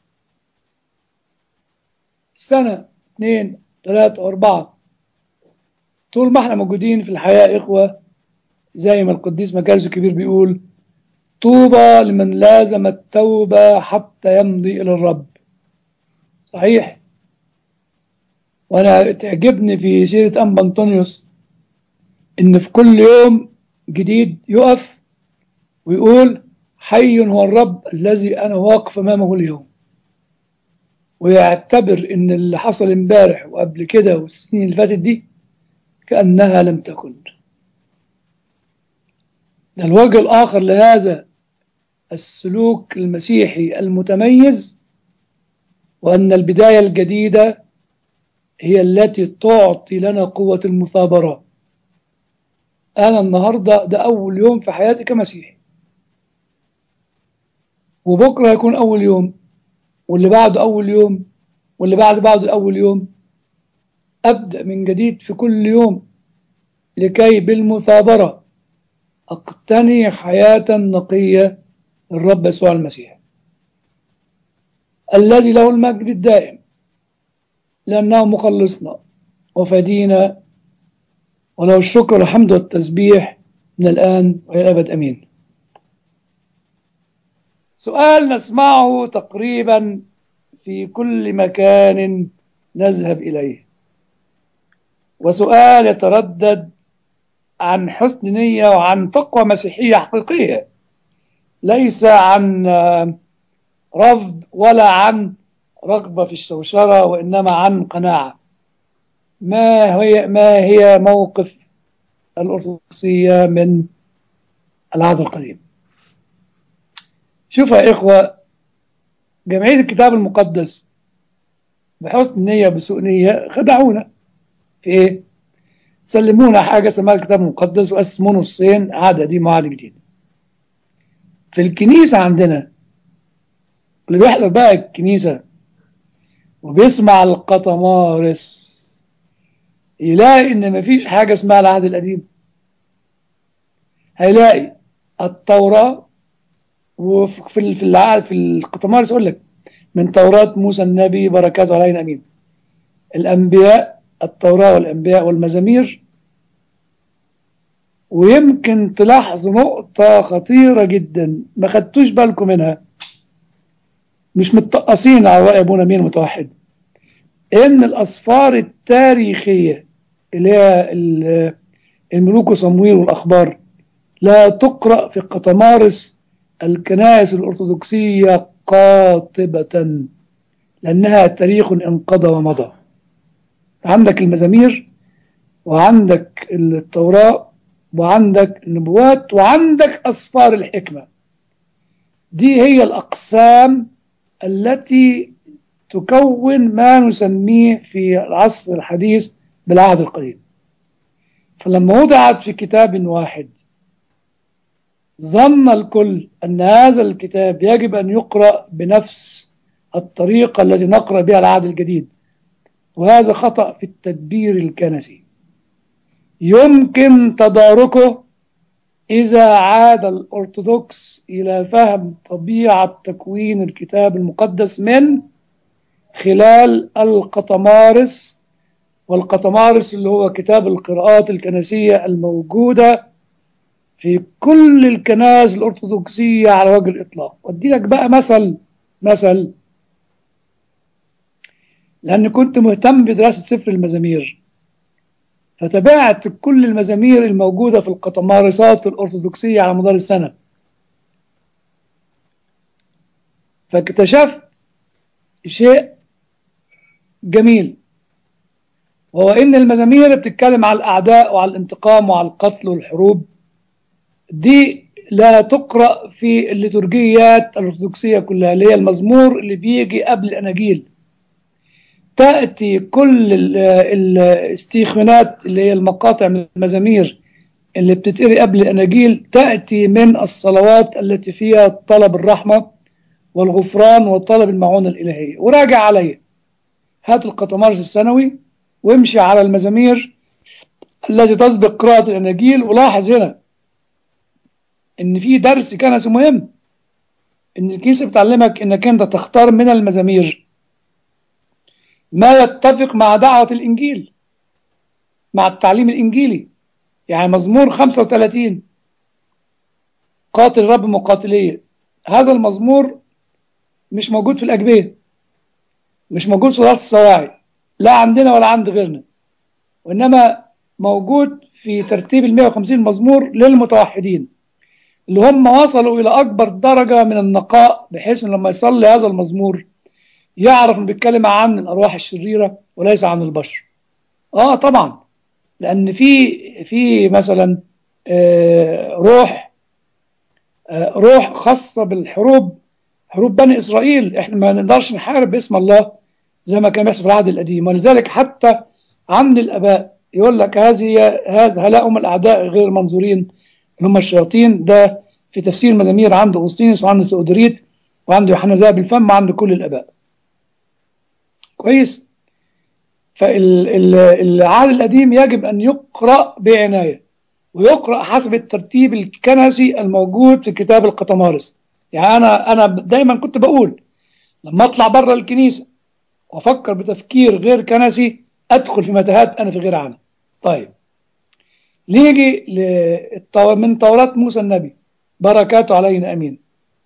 سنة اثنين ثلاثة أربعة طول ما احنا موجودين في الحياة إخوة زي ما القديس مكارس الكبير بيقول طوبى لمن لازم التوبة حتى يمضي إلى الرب صحيح وأنا تعجبني في سيرة أنبا أنطونيوس إن في كل يوم جديد يقف ويقول حي هو الرب الذي أنا واقف أمامه اليوم ويعتبر إن اللي حصل امبارح وقبل كده والسنين اللي فاتت دي كأنها لم تكن ده الوجه الآخر لهذا السلوك المسيحي المتميز وأن البداية الجديدة هي التي تعطي لنا قوة المثابرة أنا النهاردة ده أول يوم في حياتي كمسيحي وبكرة هيكون أول يوم واللي بعده أول يوم واللي بعد بعده أول يوم أبدأ من جديد في كل يوم لكي بالمثابرة أقتني حياة نقية للرب يسوع المسيح الذي له المجد الدائم لأنه مخلصنا وفدينا وله الشكر والحمد والتسبيح من الآن وإلى الأبد أمين سؤال نسمعه تقريبا في كل مكان نذهب إليه وسؤال يتردد عن حسن نية وعن تقوى مسيحية حقيقية ليس عن رفض ولا عن رغبة في الشوشرة وإنما عن قناعة ما هي ما هي موقف الأرثوذكسية من العهد القديم شوفوا يا إخوة جمعية الكتاب المقدس بحسن نية بسوء نية خدعونا في إيه؟ سلمونا حاجة اسمها الكتاب المقدس وقسموه نصين عادة دي معاد جديد في الكنيسة عندنا اللي بيحضر بقى الكنيسة وبيسمع القطمارس يلاقي ان مفيش حاجة اسمها العهد القديم هيلاقي التوراة وفي في العهد في القطمارس يقول لك من توراة موسى النبي بركاته علينا امين الأنبياء التوراة والأنبياء والمزامير ويمكن تلاحظوا نقطة خطيرة جدا ما خدتوش بالكم منها مش متقصين على رأي أبونا مين متوحد إن الأسفار التاريخية اللي هي الملوك وصمويل والأخبار لا تقرأ في قطمارس الكنائس الأرثوذكسية قاطبة لأنها تاريخ انقضى ومضى عندك المزامير وعندك التوراة وعندك النبوات وعندك أسفار الحكمة دي هي الأقسام التي تكون ما نسميه في العصر الحديث بالعهد القديم فلما وضعت في كتاب واحد ظن الكل أن هذا الكتاب يجب أن يقرأ بنفس الطريقة التي نقرأ بها العهد الجديد وهذا خطأ في التدبير الكنسي يمكن تداركه إذا عاد الأرثوذكس إلى فهم طبيعة تكوين الكتاب المقدس من خلال القطمارس والقطمارس اللي هو كتاب القراءات الكنسية الموجودة في كل الكنائس الأرثوذكسية على وجه الإطلاق وأدي لك بقى مثل مثل لأن كنت مهتم بدراسة سفر المزامير فتابعت كل المزامير الموجودة في القطمارسات الأرثوذكسية على مدار السنة فاكتشفت شيء جميل وهو إن المزامير بتتكلم على الأعداء وعلى الانتقام وعلى القتل والحروب دي لا تقرأ في الليتورجيات الأرثوذكسية كلها اللي هي المزمور اللي بيجي قبل الأناجيل تأتي كل الاستيخونات اللي هي المقاطع من المزامير اللي بتتقري قبل الأناجيل تأتي من الصلوات التي فيها طلب الرحمة والغفران وطلب المعونة الإلهية وراجع عليا هات القطمارس السنوي وامشي على المزامير التي تسبق قراءة الأناجيل ولاحظ هنا إن في درس كنسي مهم إن الكنيسة بتعلمك إنك أنت تختار من المزامير ما يتفق مع دعوة الإنجيل مع التعليم الإنجيلي يعني مزمور 35 قاتل الرب مقاتلية هذا المزمور مش موجود في الأجبية مش موجود في صلاة الصواعي لا عندنا ولا عند غيرنا وإنما موجود في ترتيب ال 150 مزمور للمتوحدين اللي هم وصلوا إلى أكبر درجة من النقاء بحيث إن لما يصلي هذا المزمور يعرف انه بيتكلم عن الارواح الشريره وليس عن البشر اه طبعا لان في في مثلا آه روح آه روح خاصه بالحروب حروب بني اسرائيل احنا ما نقدرش نحارب باسم الله زي ما كان بيحصل في العهد القديم ولذلك حتى عند الاباء يقول لك هذه هذا هؤلاء هم الاعداء غير منظورين اللي هم الشياطين ده في تفسير مزامير عند اغسطينوس وعند سؤدريت وعند يوحنا ذهب الفم وعند كل الاباء كويس فالعهد القديم يجب أن يقرأ بعناية ويقرأ حسب الترتيب الكنسي الموجود في كتاب القطمارس يعني أنا أنا دايما كنت بقول لما أطلع بره الكنيسة وأفكر بتفكير غير كنسي أدخل في متاهات أنا في غير عنها طيب نيجي من توراة موسى النبي بركاته علينا أمين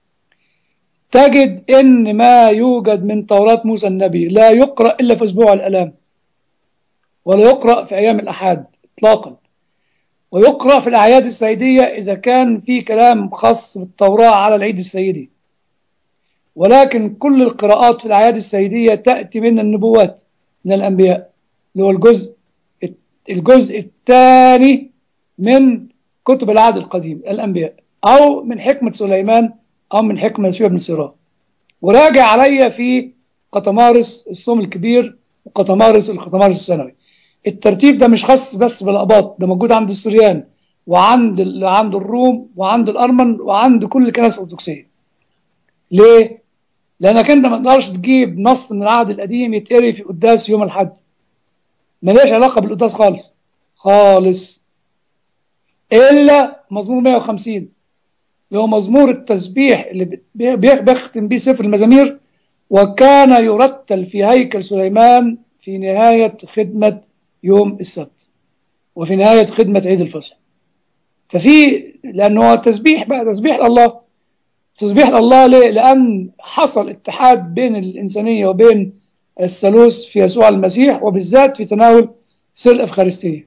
تجد ان ما يوجد من توراة موسى النبي لا يقرأ الا في اسبوع الالام ولا يقرأ في ايام الاحاد اطلاقا ويقرأ في الاعياد السيدية اذا كان في كلام خاص بالتوراة على العيد السيدي ولكن كل القراءات في الاعياد السيدية تأتي من النبوات من الانبياء اللي هو الجزء الجزء الثاني من كتب العهد القديم الانبياء او من حكمة سليمان أو من حكمة يسوع بن سيران وراجع عليا في قطمارس الصوم الكبير وقطمارس القطمارس السنوي الترتيب ده مش خاص بس بالأباط ده موجود عند السوريان وعند عند الروم وعند الأرمن وعند كل الكنائس الأرثوذكسية ليه؟ لأنك أنت ما تقدرش تجيب نص من العهد القديم يتقري في قداس يوم الحد ملهاش علاقة بالقداس خالص خالص إلا مزمور 150 اللي هو مزمور التسبيح اللي بيختم بيه سفر المزامير وكان يرتل في هيكل سليمان في نهاية خدمة يوم السبت وفي نهاية خدمة عيد الفصح ففي لأنه هو تسبيح بقى تسبيح لله تسبيح لله ليه؟ لأن حصل اتحاد بين الإنسانية وبين الثالوث في يسوع المسيح وبالذات في تناول سر الأفخارستية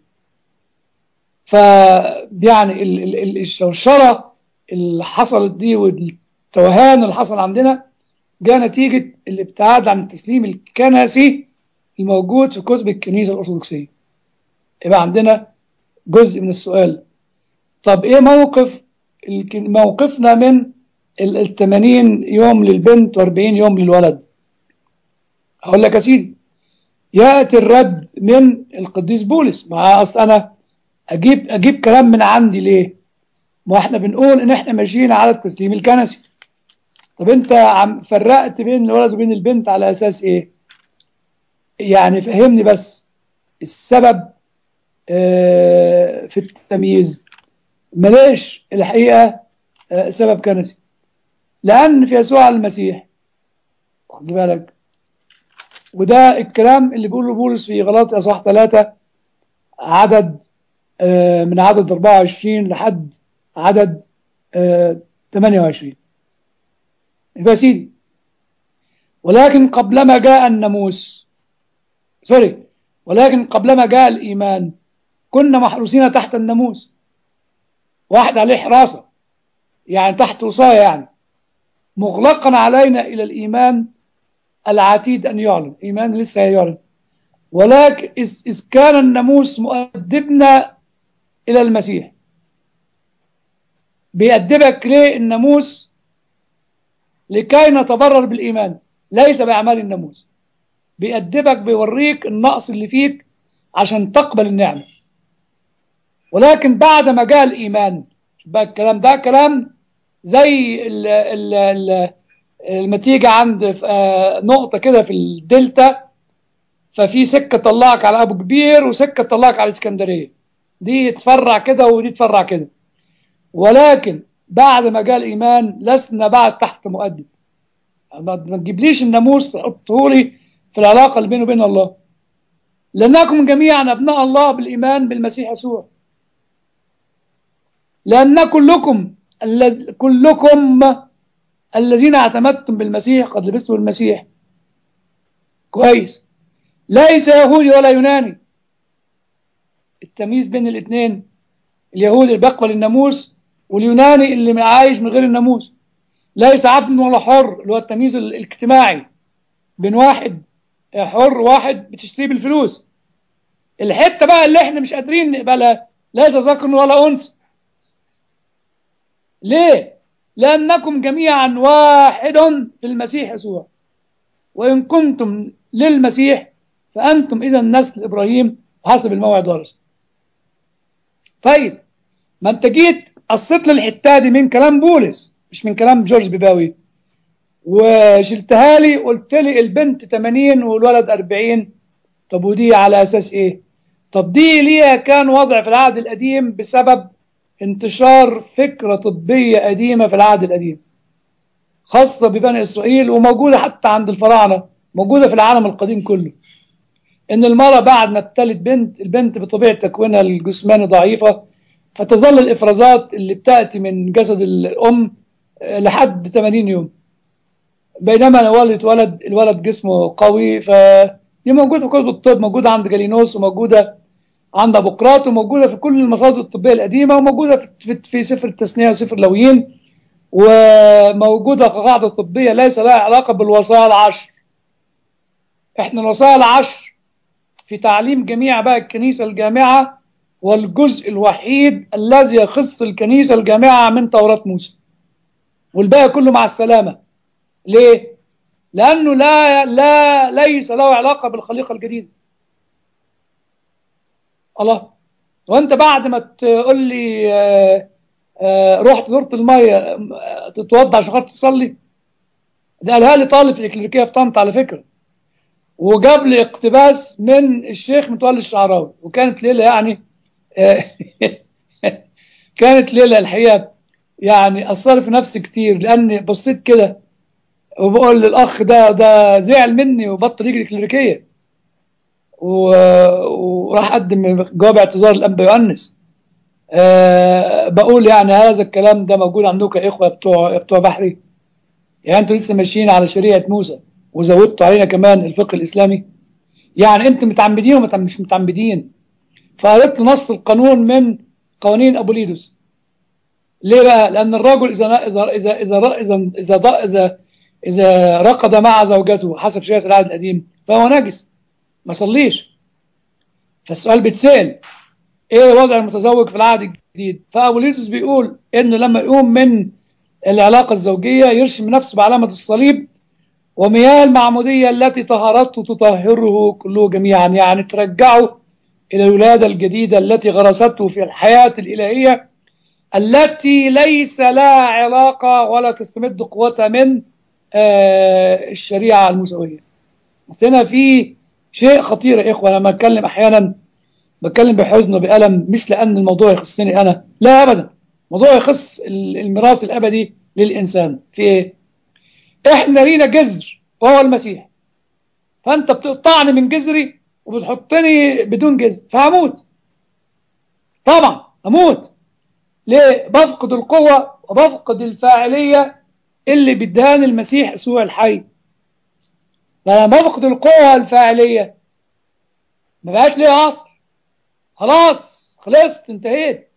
فيعني ال- ال- ال- الشوشرة اللي حصلت دي والتوهان اللي حصل عندنا جاء نتيجة الابتعاد عن التسليم الكنسي الموجود في كتب الكنيسة الأرثوذكسية يبقى عندنا جزء من السؤال طب ايه موقف الك- موقفنا من ال ال 80 يوم للبنت و40 يوم للولد هقول لك يا سيدي ياتي الرد من القديس بولس مع اصل انا اجيب اجيب كلام من عندي ليه ما احنا بنقول ان احنا ماشيين على التسليم الكنسي طب انت عم فرقت بين الولد وبين البنت على اساس ايه يعني فهمني بس السبب آه، في التمييز ملاش الحقيقة آه، سبب كنسي لأن في يسوع المسيح خد بالك وده الكلام اللي بيقوله بولس في غلاطي أصح ثلاثة عدد آه، من عدد 24 لحد عدد آه، 28 يبقى يا سيدي ولكن قبلما جاء الناموس سوري ولكن قبلما جاء الإيمان كنا محروسين تحت الناموس واحد عليه حراسة يعني تحت وصاية يعني مغلقا علينا إلى الإيمان العتيد أن يعلن إيمان لسه يعلن ولكن إذ إذ كان الناموس مؤدبنا إلى المسيح بيأدبك ليه الناموس لكي نتبرر بالإيمان ليس بأعمال الناموس بيأدبك بيوريك النقص اللي فيك عشان تقبل النعمة ولكن بعد ما جاء الإيمان بقى الكلام ده كلام زي ال ال ال لما تيجي عند آه، نقطة كده في الدلتا ففي سكة تطلعك على أبو كبير وسكة تطلعك على الإسكندرية دي تفرع كده ودي تفرع كده ولكن بعد ما جاء الإيمان لسنا بعد تحت مؤدب ما ما تجيبليش الناموس تحطه لي في العلاقة اللي بينه وبين الله لأنكم جميعا أبناء الله بالإيمان بالمسيح يسوع لأن كلكم الذ- كلكم الذين اعتمدتم بالمسيح قد لبستم المسيح كويس ليس يهودي ولا يوناني التمييز بين الاثنين اليهودي اللي بيقبل الناموس واليوناني اللي عايش من غير الناموس ليس عبد ولا حر اللي هو التمييز ال- الاجتماعي بين واحد حر واحد بتشتريه بالفلوس الحته بقى اللي احنا مش قادرين نقبلها ليس ذكر ولا انثى ليه لانكم جميعا واحد في المسيح يسوع وان كنتم للمسيح فانتم اذا نسل ابراهيم حسب الموعد ورث طيب ما انت جيت قصيت لي الحته دي من كلام بولس مش من كلام جورج بيباوي وشلتها لي قلت لي البنت 80 والولد 40 طب ودي على اساس ايه طب دي ليها كان وضع في العهد القديم بسبب انتشار فكرة طبية قديمة في العهد القديم خاصة ببني إسرائيل وموجودة حتى عند الفراعنة موجودة في العالم القديم كله إن المرأة بعد ما ابتلت بنت البنت بطبيعة تكوينها الجسماني ضعيفة فتظل الإفرازات اللي بتأتي من جسد الأم آه، لحد 80 يوم بينما لو ولدت ولد الولد جسمه قوي فدي موجودة في كتب الطب موجودة عند جالينوس وموجودة عند ابوقراط وموجوده في كل المصادر الطبيه القديمه وموجوده في, في, في سفر التثنيه وسفر لويين وموجوده كقاعده طبيه ليس لها علاقه بالوصايا العشر احنا الوصايا العشر في تعليم جميع بقى الكنيسه الجامعه هو الجزء الوحيد الذي يخص الكنيسه الجامعه من توراه موسى والباقي كله مع السلامه ليه؟ لانه لا لا ليس له علاقه بالخليقه الجديده الله وانت بعد ما تقول لي آه، آه، رحت دورة المية آه، تتوضع عشان خاطر تصلي ده قالها لي طالب في الإكليريكية في طنطا على فكرة وجاب لي اقتباس من الشيخ متولي الشعراوي وكانت ليلة يعني آه، كانت ليلة الحقيقة يعني أثر في نفسي كتير لأني بصيت كده وبقول للأخ ده ده زعل مني وبطل يجري كليريكية و- وراح أقدم جواب اعتذار للأنبا يؤنس أه بقول يعني هذا الكلام ده موجود عندكم يا إخوة بتوع يا بتوع بحري يعني أنتوا لسه ماشيين على شريعة موسى وزودتوا علينا كمان الفقه الإسلامي يعني أنتوا متعمدين ولا مش متعمدين فقريت نص القانون من قوانين أبوليدوس ليه بقى؟ لأن الرجل إذا إذا إذا إذا إذا إذا إذا, إذا رقد مع زوجته حسب شريعة العهد القديم فهو نجس ما صليش فالسؤال بيتسأل إيه وضع المتزوج في العهد الجديد؟ فأبوليدوس بيقول إنه لما يقوم من العلاقة الزوجية يرشم نفسه بعلامة الصليب ومياه المعمودية التي طهرته تطهره كله جميعا يعني ترجعه إلى الولادة الجديدة التي غرسته في الحياة الإلهية التي ليس لها علاقة ولا تستمد قوتها من آه، الشريعة الموسوية بس هنا في شيء خطير يا إخوة لما أتكلم أحيانا بتكلم بحزن وبألم مش لأن الموضوع يخصني أنا لا أبدا موضوع يخص ال- الميراث الأبدي للإنسان في إيه؟ إحنا لينا جذر وهو المسيح فأنت بتقطعني من جذري وبتحطني بدون جذر فهموت طبعا هموت ليه؟ بفقد القوة وبفقد الفاعلية اللي بيدهاني المسيح يسوع الحي فلما بفقد القوة والفاعلية ما بقاش ليه أصل خلاص خلصت انتهيت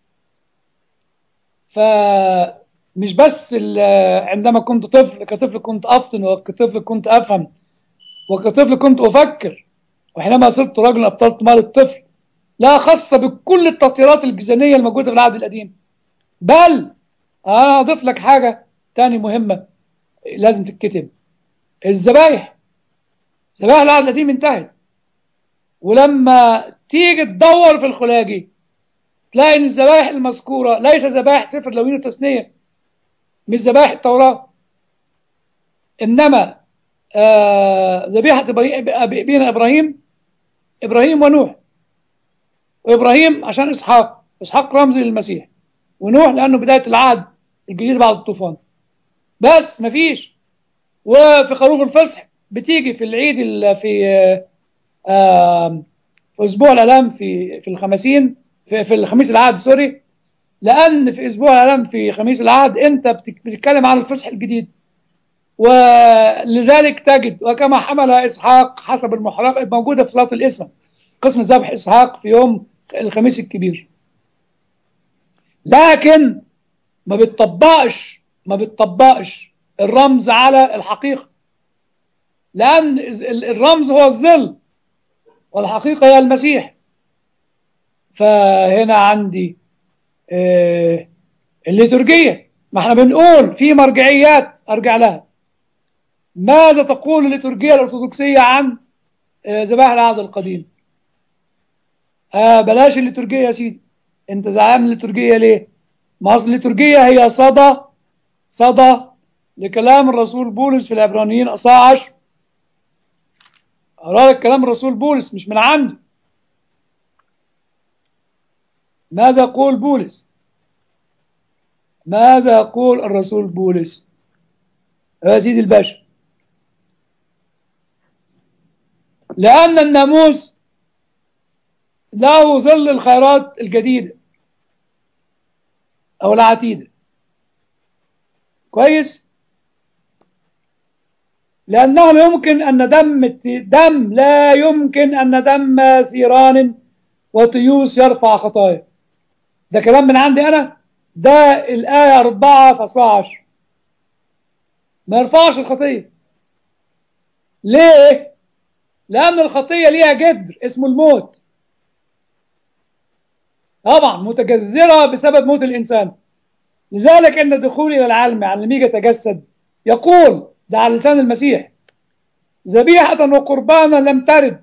فمش بس ال- عندما كنت طفل كطفل كنت أفطن وكطفل كنت أفهم وكطفل كنت أفكر وحينما صرت رجلا أبطلت مال الطفل لا خاصة بكل التطهيرات الجزانية الموجودة في العهد القديم بل أنا أضيف لك حاجة تاني مهمة لازم تتكتب الذبايح ذبائح العهد القديم انتهت ولما تيجي تدور في الخلاجي تلاقي ان الذبائح المذكوره ليس ذبائح سفر لوين وتثنيه مش ذبائح التوراه انما آه، ذبيحه إبراهيم- ابينا ابراهيم ابراهيم ونوح وابراهيم عشان اسحاق اسحاق رمز للمسيح ونوح لانه بدايه العهد الجديد بعد الطوفان بس مفيش وفي خروف الفصح بتيجي في العيد ال- في آه، آه، في اسبوع الالام في في الخمسين في, في الخميس العهد سوري لان في اسبوع الالام في خميس العهد انت بتك- بتتكلم عن الفصح الجديد ولذلك تجد وكما حمل اسحاق حسب المحرق الموجوده في صلاه الاسم قسم ذبح اسحاق في يوم الخميس الكبير لكن ما بتطبقش ما بتطبقش الرمز على الحقيقه لان ال- الرمز هو الظل والحقيقه هي المسيح فهنا عندي آه، الليتورجيه ما احنا بنقول في مرجعيات ارجع لها ماذا تقول الليتورجيه الارثوذكسيه عن آه، ذبائح العهد القديم آه بلاش الليتورجيه يا سيدي انت زعلان من الليتورجيه ليه ما اصل الليتورجيه هي صدى صدى لكلام الرسول بولس في العبرانيين اصحاح 10 اقرا لك كلام الرسول بولس مش من عندي ماذا يقول بولس ماذا يقول الرسول بولس يا سيدي الباشا لأن الناموس له ظل الخيرات الجديدة أو العتيدة كويس لأنه لا يمكن أن دم دم لا يمكن أن دم ثيران وطيوس يرفع خطايا ده كلام من عندي أنا ده الآية 4 فصل 10 ما يرفعش الخطية ليه؟ لأن الخطية ليها جذر اسمه الموت طبعا متجذرة بسبب موت الإنسان لذلك إن دخولي إلى العالم يعني لما يجي يتجسد يقول ده على لسان المسيح ذبيحة وقربانا لم ترد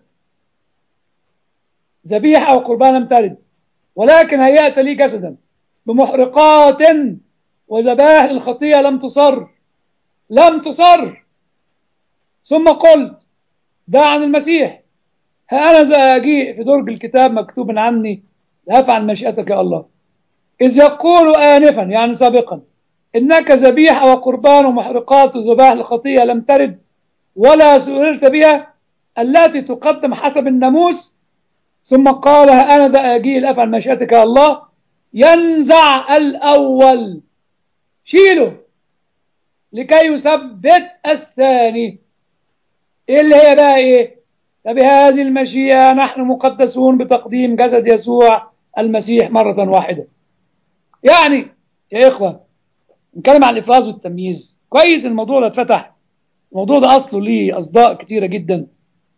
ذبيحة وقربانا لم ترد ولكن هيأت لي جسدا بمحرقات وذبائح الخطية لم تصر لم تصر ثم قلت ده عن المسيح ها أنا ذا أجيء في درج الكتاب مكتوب عني أفعل مشيئتك يا الله إذ يقول آنفا يعني سابقا إنك ذبيحة وقربان ومحرقات وذبائح الخطية لم ترد ولا سئلت بها التي تقدم حسب الناموس ثم قال ها أنا ذا أجيل أفعل مشيئتك يا الله ينزع الأول شيله لكي يثبت الثاني اللي هي بقى إيه فبهذه المشيئة نحن مقدسون بتقديم جسد يسوع المسيح مرة واحدة يعني يا إخوة نتكلم عن الإفراز والتمييز كويس الموضوع ده اتفتح الموضوع ده أصله ليه أصداء كتيرة جدا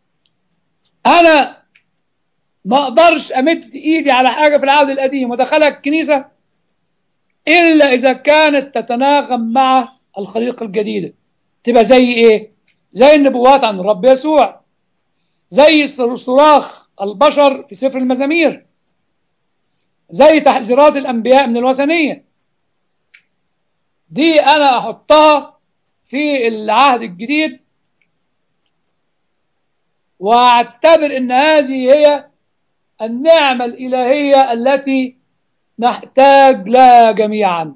أنا ما أقدرش أمد إيدي على حاجة في العهد القديم ودخلها الكنيسة إلا إذا كانت تتناغم مع الخليقة الجديدة تبقى زي إيه؟ زي النبوات عن الرب يسوع زي صراخ البشر في سفر المزامير زي تحذيرات الأنبياء من الوثنية دي أنا أحطها في العهد الجديد واعتبر ان هذه هي النعمة الإلهية التي نحتاج لها جميعا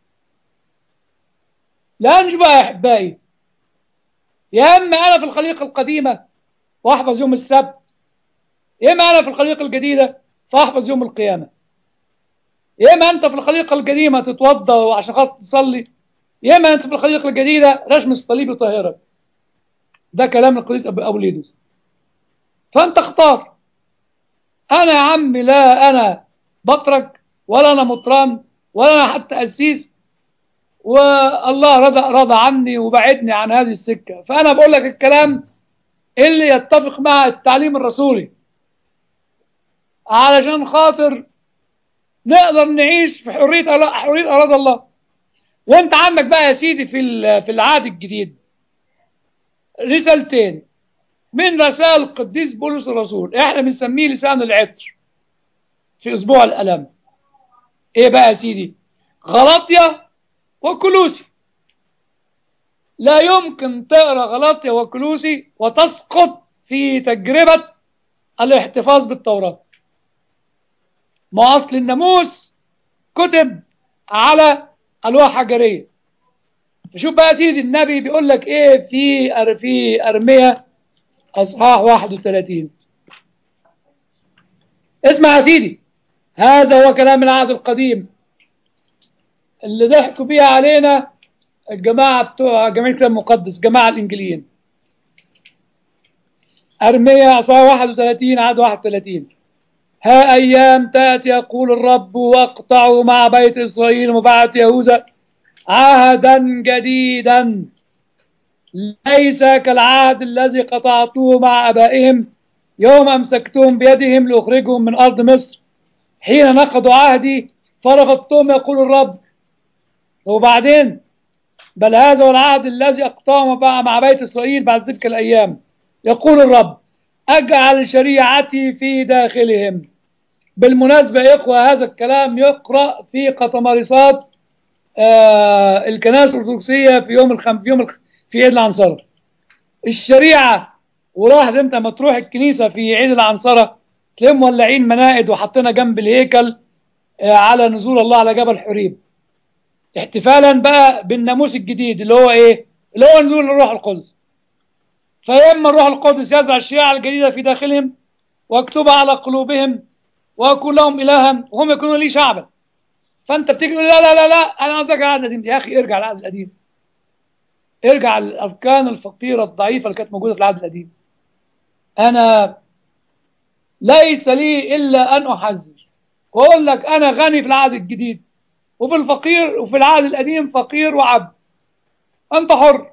لا نشبه يا أحبائي يا إما أنا في الخليقة القديمة وأحفظ يوم السبت يا إما أنا في الخليقة الجديدة فأحفظ يوم القيامة يا إما أنت في الخليقة القديمة تتوضأ عشان خاطر تصلي يا إما أنت في الخليقة الجديدة رسم الصليب يطهرك ده كلام القديس أبو ليدوس فأنت اختار أنا يا عمي لا أنا بطرك ولا أنا مطران ولا أنا حتى قسيس والله رضى رضى عني وبعدني عن هذه السكة فأنا بقول لك الكلام اللي يتفق مع التعليم الرسولي علشان خاطر نقدر نعيش في حرية حرية أراد الله وانت عندك بقى يا سيدي في في العهد الجديد رسالتين من رسائل القديس بولس الرسول احنا بنسميه لسان العطر في اسبوع الالم ايه بقى يا سيدي غلطيا وكلوسي لا يمكن تقرا غلطيا وكلوسي وتسقط في تجربه الاحتفاظ بالتوراه ما اصل الناموس كتب على الواح حجريه شوف بقى يا سيدي النبي بيقول لك ايه في في ارميه اصحاح 31 اسمع يا سيدي هذا هو كلام العهد القديم اللي ضحكوا بيه علينا الجماعه بتوع جمعيه الكتاب المقدس جماعه الانجليين ارميه اصحاح 31 عدد 31 ها ايام تاتي يقول الرب واقطعوا مع بيت اسرائيل ومبعث يهوذا عهدا جديدا ليس كالعهد الذي قطعته مع ابائهم يوم امسكتهم بيدهم لاخرجهم من ارض مصر حين نقضوا عهدي فرفضتهم يقول الرب وبعدين بل هذا هو العهد الذي اقطعه مع بيت اسرائيل بعد تلك الايام يقول الرب اجعل شريعتي في داخلهم بالمناسبه يا اخوه هذا الكلام يقرا في قطمارسات آه الكنائس الارثوذكسيه في يوم الخم في يوم الخ... في عيد العنصره الشريعه ولاحظ انت لما تروح الكنيسه في عيد العنصره تلاقيهم مولعين منائد وحاطينها جنب الهيكل آه على نزول الله على جبل حريب احتفالا بقى بالناموس الجديد اللي هو ايه اللي هو نزول الروح القدس فاما الروح القدس يزرع الشريعه الجديده في داخلهم واكتبها على قلوبهم واكون لهم الها وهم يكونون لي شعبا فانت بتيجي تقول لا لا لا لا انا عايز ارجع العهد القديم يا اخي ارجع العهد القديم ارجع الاركان الفقيره الضعيفه اللي كانت موجوده في العهد القديم انا ليس لي الا ان احذر واقول لك انا غني في العهد الجديد وفي الفقير وفي العهد القديم فقير وعبد انت حر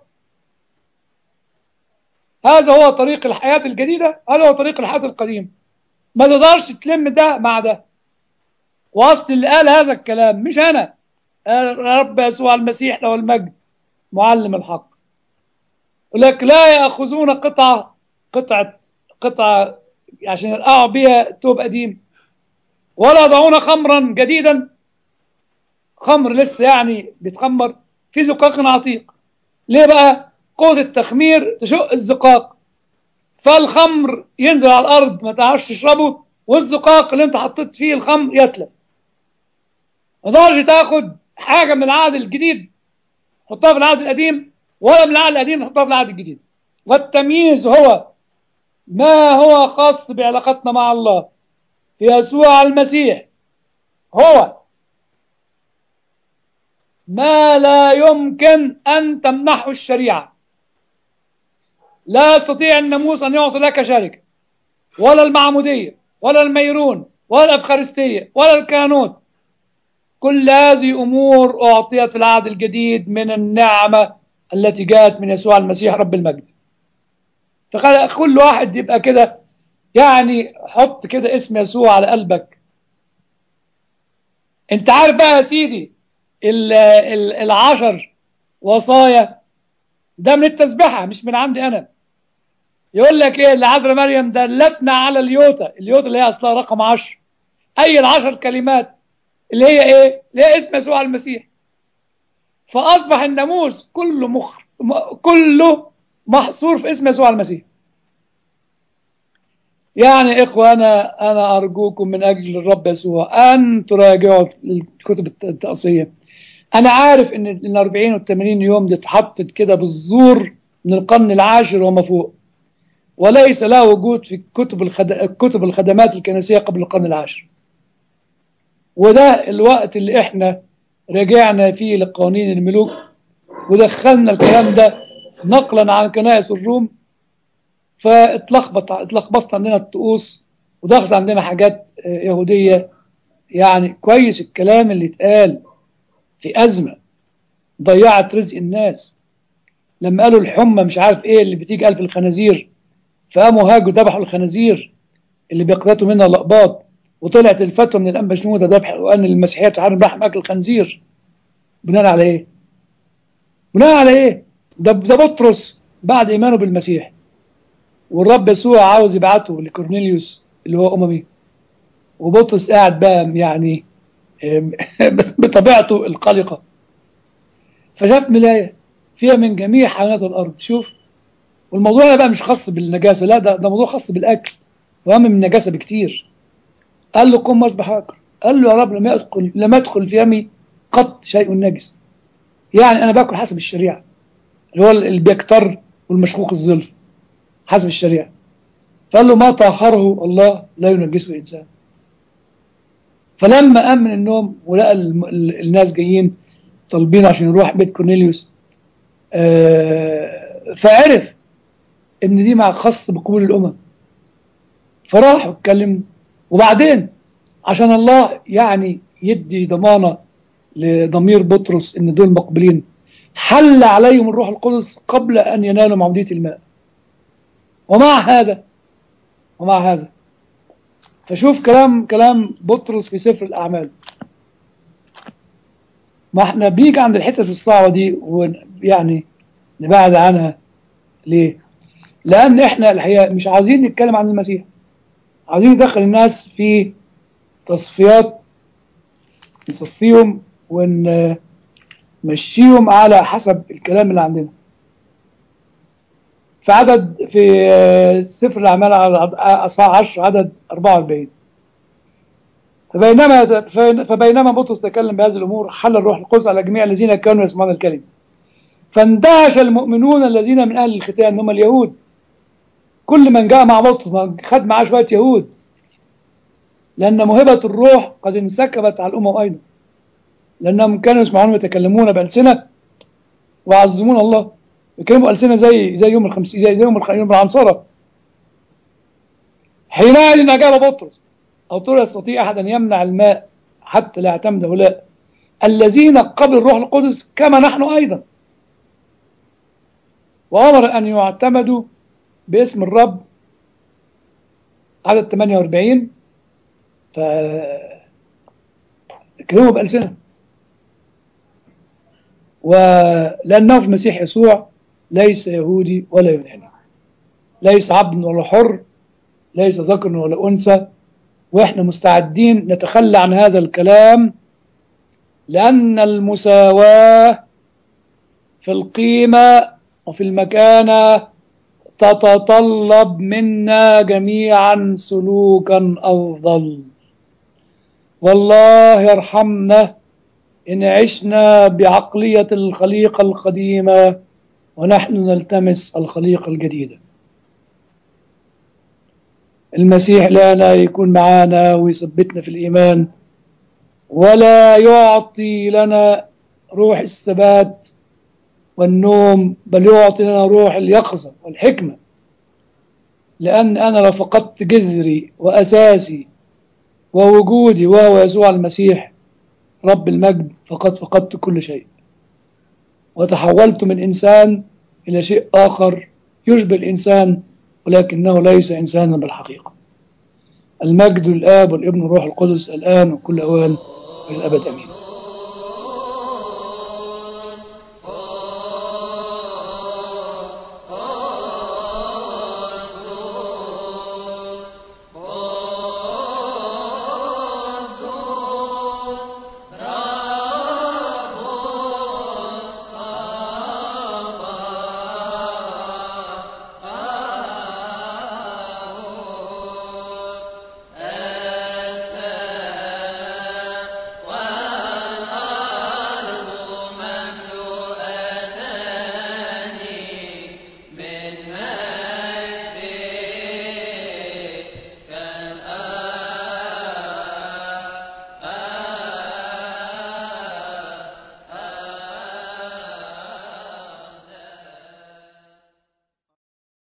هذا هو طريق الحياه الجديده هذا هو طريق الحياه القديم ما تقدرش تلم ده مع ده واصل اللي قال هذا الكلام مش انا رب يسوع المسيح له المجد معلم الحق لك لا ياخذون قطعه قطعه قطعه عشان يرقعوا بها توب قديم ولا يضعون خمرا جديدا خمر لسه يعني بيتخمر في زقاق عتيق ليه بقى قوة التخمير تشق الزقاق فالخمر ينزل على الارض ما تعرفش تشربه والزقاق اللي انت حطيت فيه الخمر يتلف ما تقدرش تاخد حاجه من العهد الجديد تحطها في العهد القديم ولا من العهد القديم تحطها في العهد الجديد والتمييز هو ما هو خاص بعلاقتنا مع الله في يسوع المسيح هو ما لا يمكن أن تمنحه الشريعة لا يستطيع الناموس أن يعطي لك شركة ولا المعمودية ولا الميرون ولا الأفخارستية ولا الكهنوت كل هذه أمور أعطيت في العهد الجديد من النعمة التي جاءت من يسوع المسيح رب المجد فكل واحد يبقى كده يعني حط كده اسم يسوع على قلبك انت عارف بقى يا سيدي ال ال العشر وصايا ده من التسبحة مش من عندي أنا يقول لك ايه اللي عذراء مريم دلتنا على اليوتا اليوتا اللي هي اصلها رقم 10 اي العشر كلمات اللي هي ايه اللي هي اسم يسوع المسيح فاصبح الناموس كله مخ... كله محصور في اسم يسوع المسيح يعني اخوة انا انا ارجوكم من اجل الرب يسوع ان تراجعوا الكتب التقصية انا عارف ان ال 40 وال 80 يوم دي اتحطت كده بالزور من القرن العاشر وما فوق وليس له وجود في كتب الخد... كتب الخدمات الكنسية قبل القرن العاشر وده الوقت اللي احنا رجعنا فيه لقوانين الملوك ودخلنا الكلام ده نقلا عن كنائس الروم فاتلخبط اتلخبطت عندنا الطقوس ودخلت عندنا حاجات يهودية يعني كويس الكلام اللي اتقال في أزمة ضيعت رزق الناس لما قالوا الحمى مش عارف ايه اللي بتيجي ألف الخنازير فقاموا هاجوا ذبحوا الخنازير اللي بيقتاتوا منها الأقباط وطلعت الفتوى من الأنبا شنودة ذبح وأن المسيحية تحرم لحم أكل الخنزير بناء على إيه؟ بناء على إيه؟ ده ده بطرس بعد إيمانه بالمسيح والرب يسوع عاوز يبعته لكورنيليوس اللي هو أممي وبطرس قاعد بقى يعني بطبيعته القلقة فشاف ملاية فيها من جميع حيوانات الأرض شوف والموضوع ده بقى مش خاص بالنجاسة لا ده ده موضوع خاص بالأكل وأهم من النجاسة بكتير قال له قم واصبح آكل قال له يا رب لم يدخل لم يدخل في يمي قط شيء نجس يعني أنا باكل حسب الشريعة اللي هو اللي بيكتر والمشقوق الظلف حسب الشريعة فقال له ما طهره الله لا ينجسه إنسان فلما قام من النوم ولقى الناس جايين طالبين عشان يروح بيت كورنيليوس آه فعرف ان دي مع خاص بقبول الامم فراح واتكلم وبعدين عشان الله يعني يدي ضمانه لضمير بطرس ان دول مقبلين حل عليهم الروح القدس قبل ان ينالوا معموديه الماء ومع هذا ومع هذا فشوف كلام كلام بطرس في سفر الاعمال ما احنا بنيجي عند الحتت الصعبه دي ويعني نبعد عنها ليه؟ لان احنا الحقيقه مش عاوزين نتكلم عن المسيح عاوزين ندخل الناس في تصفيات نصفيهم ونمشيهم على حسب الكلام اللي عندنا في عدد في سفر الأعمال على أصحاح 10 عدد 44 فبينما فبينما بطرس تكلم بهذه الأمور حل الروح القدس على جميع الذين كانوا يسمعون الكلمة فاندهش المؤمنون الذين من أهل الختان هم اليهود كل من جاء مع بطرس خد معاه شوية يهود لأن موهبة الروح قد انسكبت على الأمم أيضا لأنهم كانوا يسمعون ويتكلمون بألسنة ويعظمون الله يكلموا ألسنة زي زي يوم الخمسين زي, زي يوم يوم العنصرة حينئذ أجاب بطرس أو ترى يستطيع أحد أن يمنع الماء حتى لا يعتمد هؤلاء الذين قبل الروح القدس كما نحن أيضا وأمر أن يعتمدوا باسم الرب عدد 48 ف كلموا بألسنة ولأنه في المسيح يسوع ليس يهودي ولا يوناني ليس عبد ولا حر ليس ذكر ولا أنثى وإحنا مستعدين نتخلى عن هذا الكلام لأن المساواة في القيمة وفي المكانة تتطلب منا جميعا سلوكا أفضل والله يرحمنا إن عشنا بعقلية الخليقة القديمة ونحن نلتمس الخليقة الجديدة المسيح لنا يكون معانا ويثبتنا في الإيمان ولا يعطي لنا روح الثبات والنوم بل يعطي لنا روح اليقظة والحكمة لأن أنا لو فقدت جذري وأساسي ووجودي وهو يسوع المسيح رب المجد فقد فقدت كل شيء وتحولت من إنسان إلى شيء آخر يشبه الإنسان ولكنه ليس إنسانا بالحقيقة المجد الآب والابن والروح القدس الآن وكل أوان إلى الأبد أمين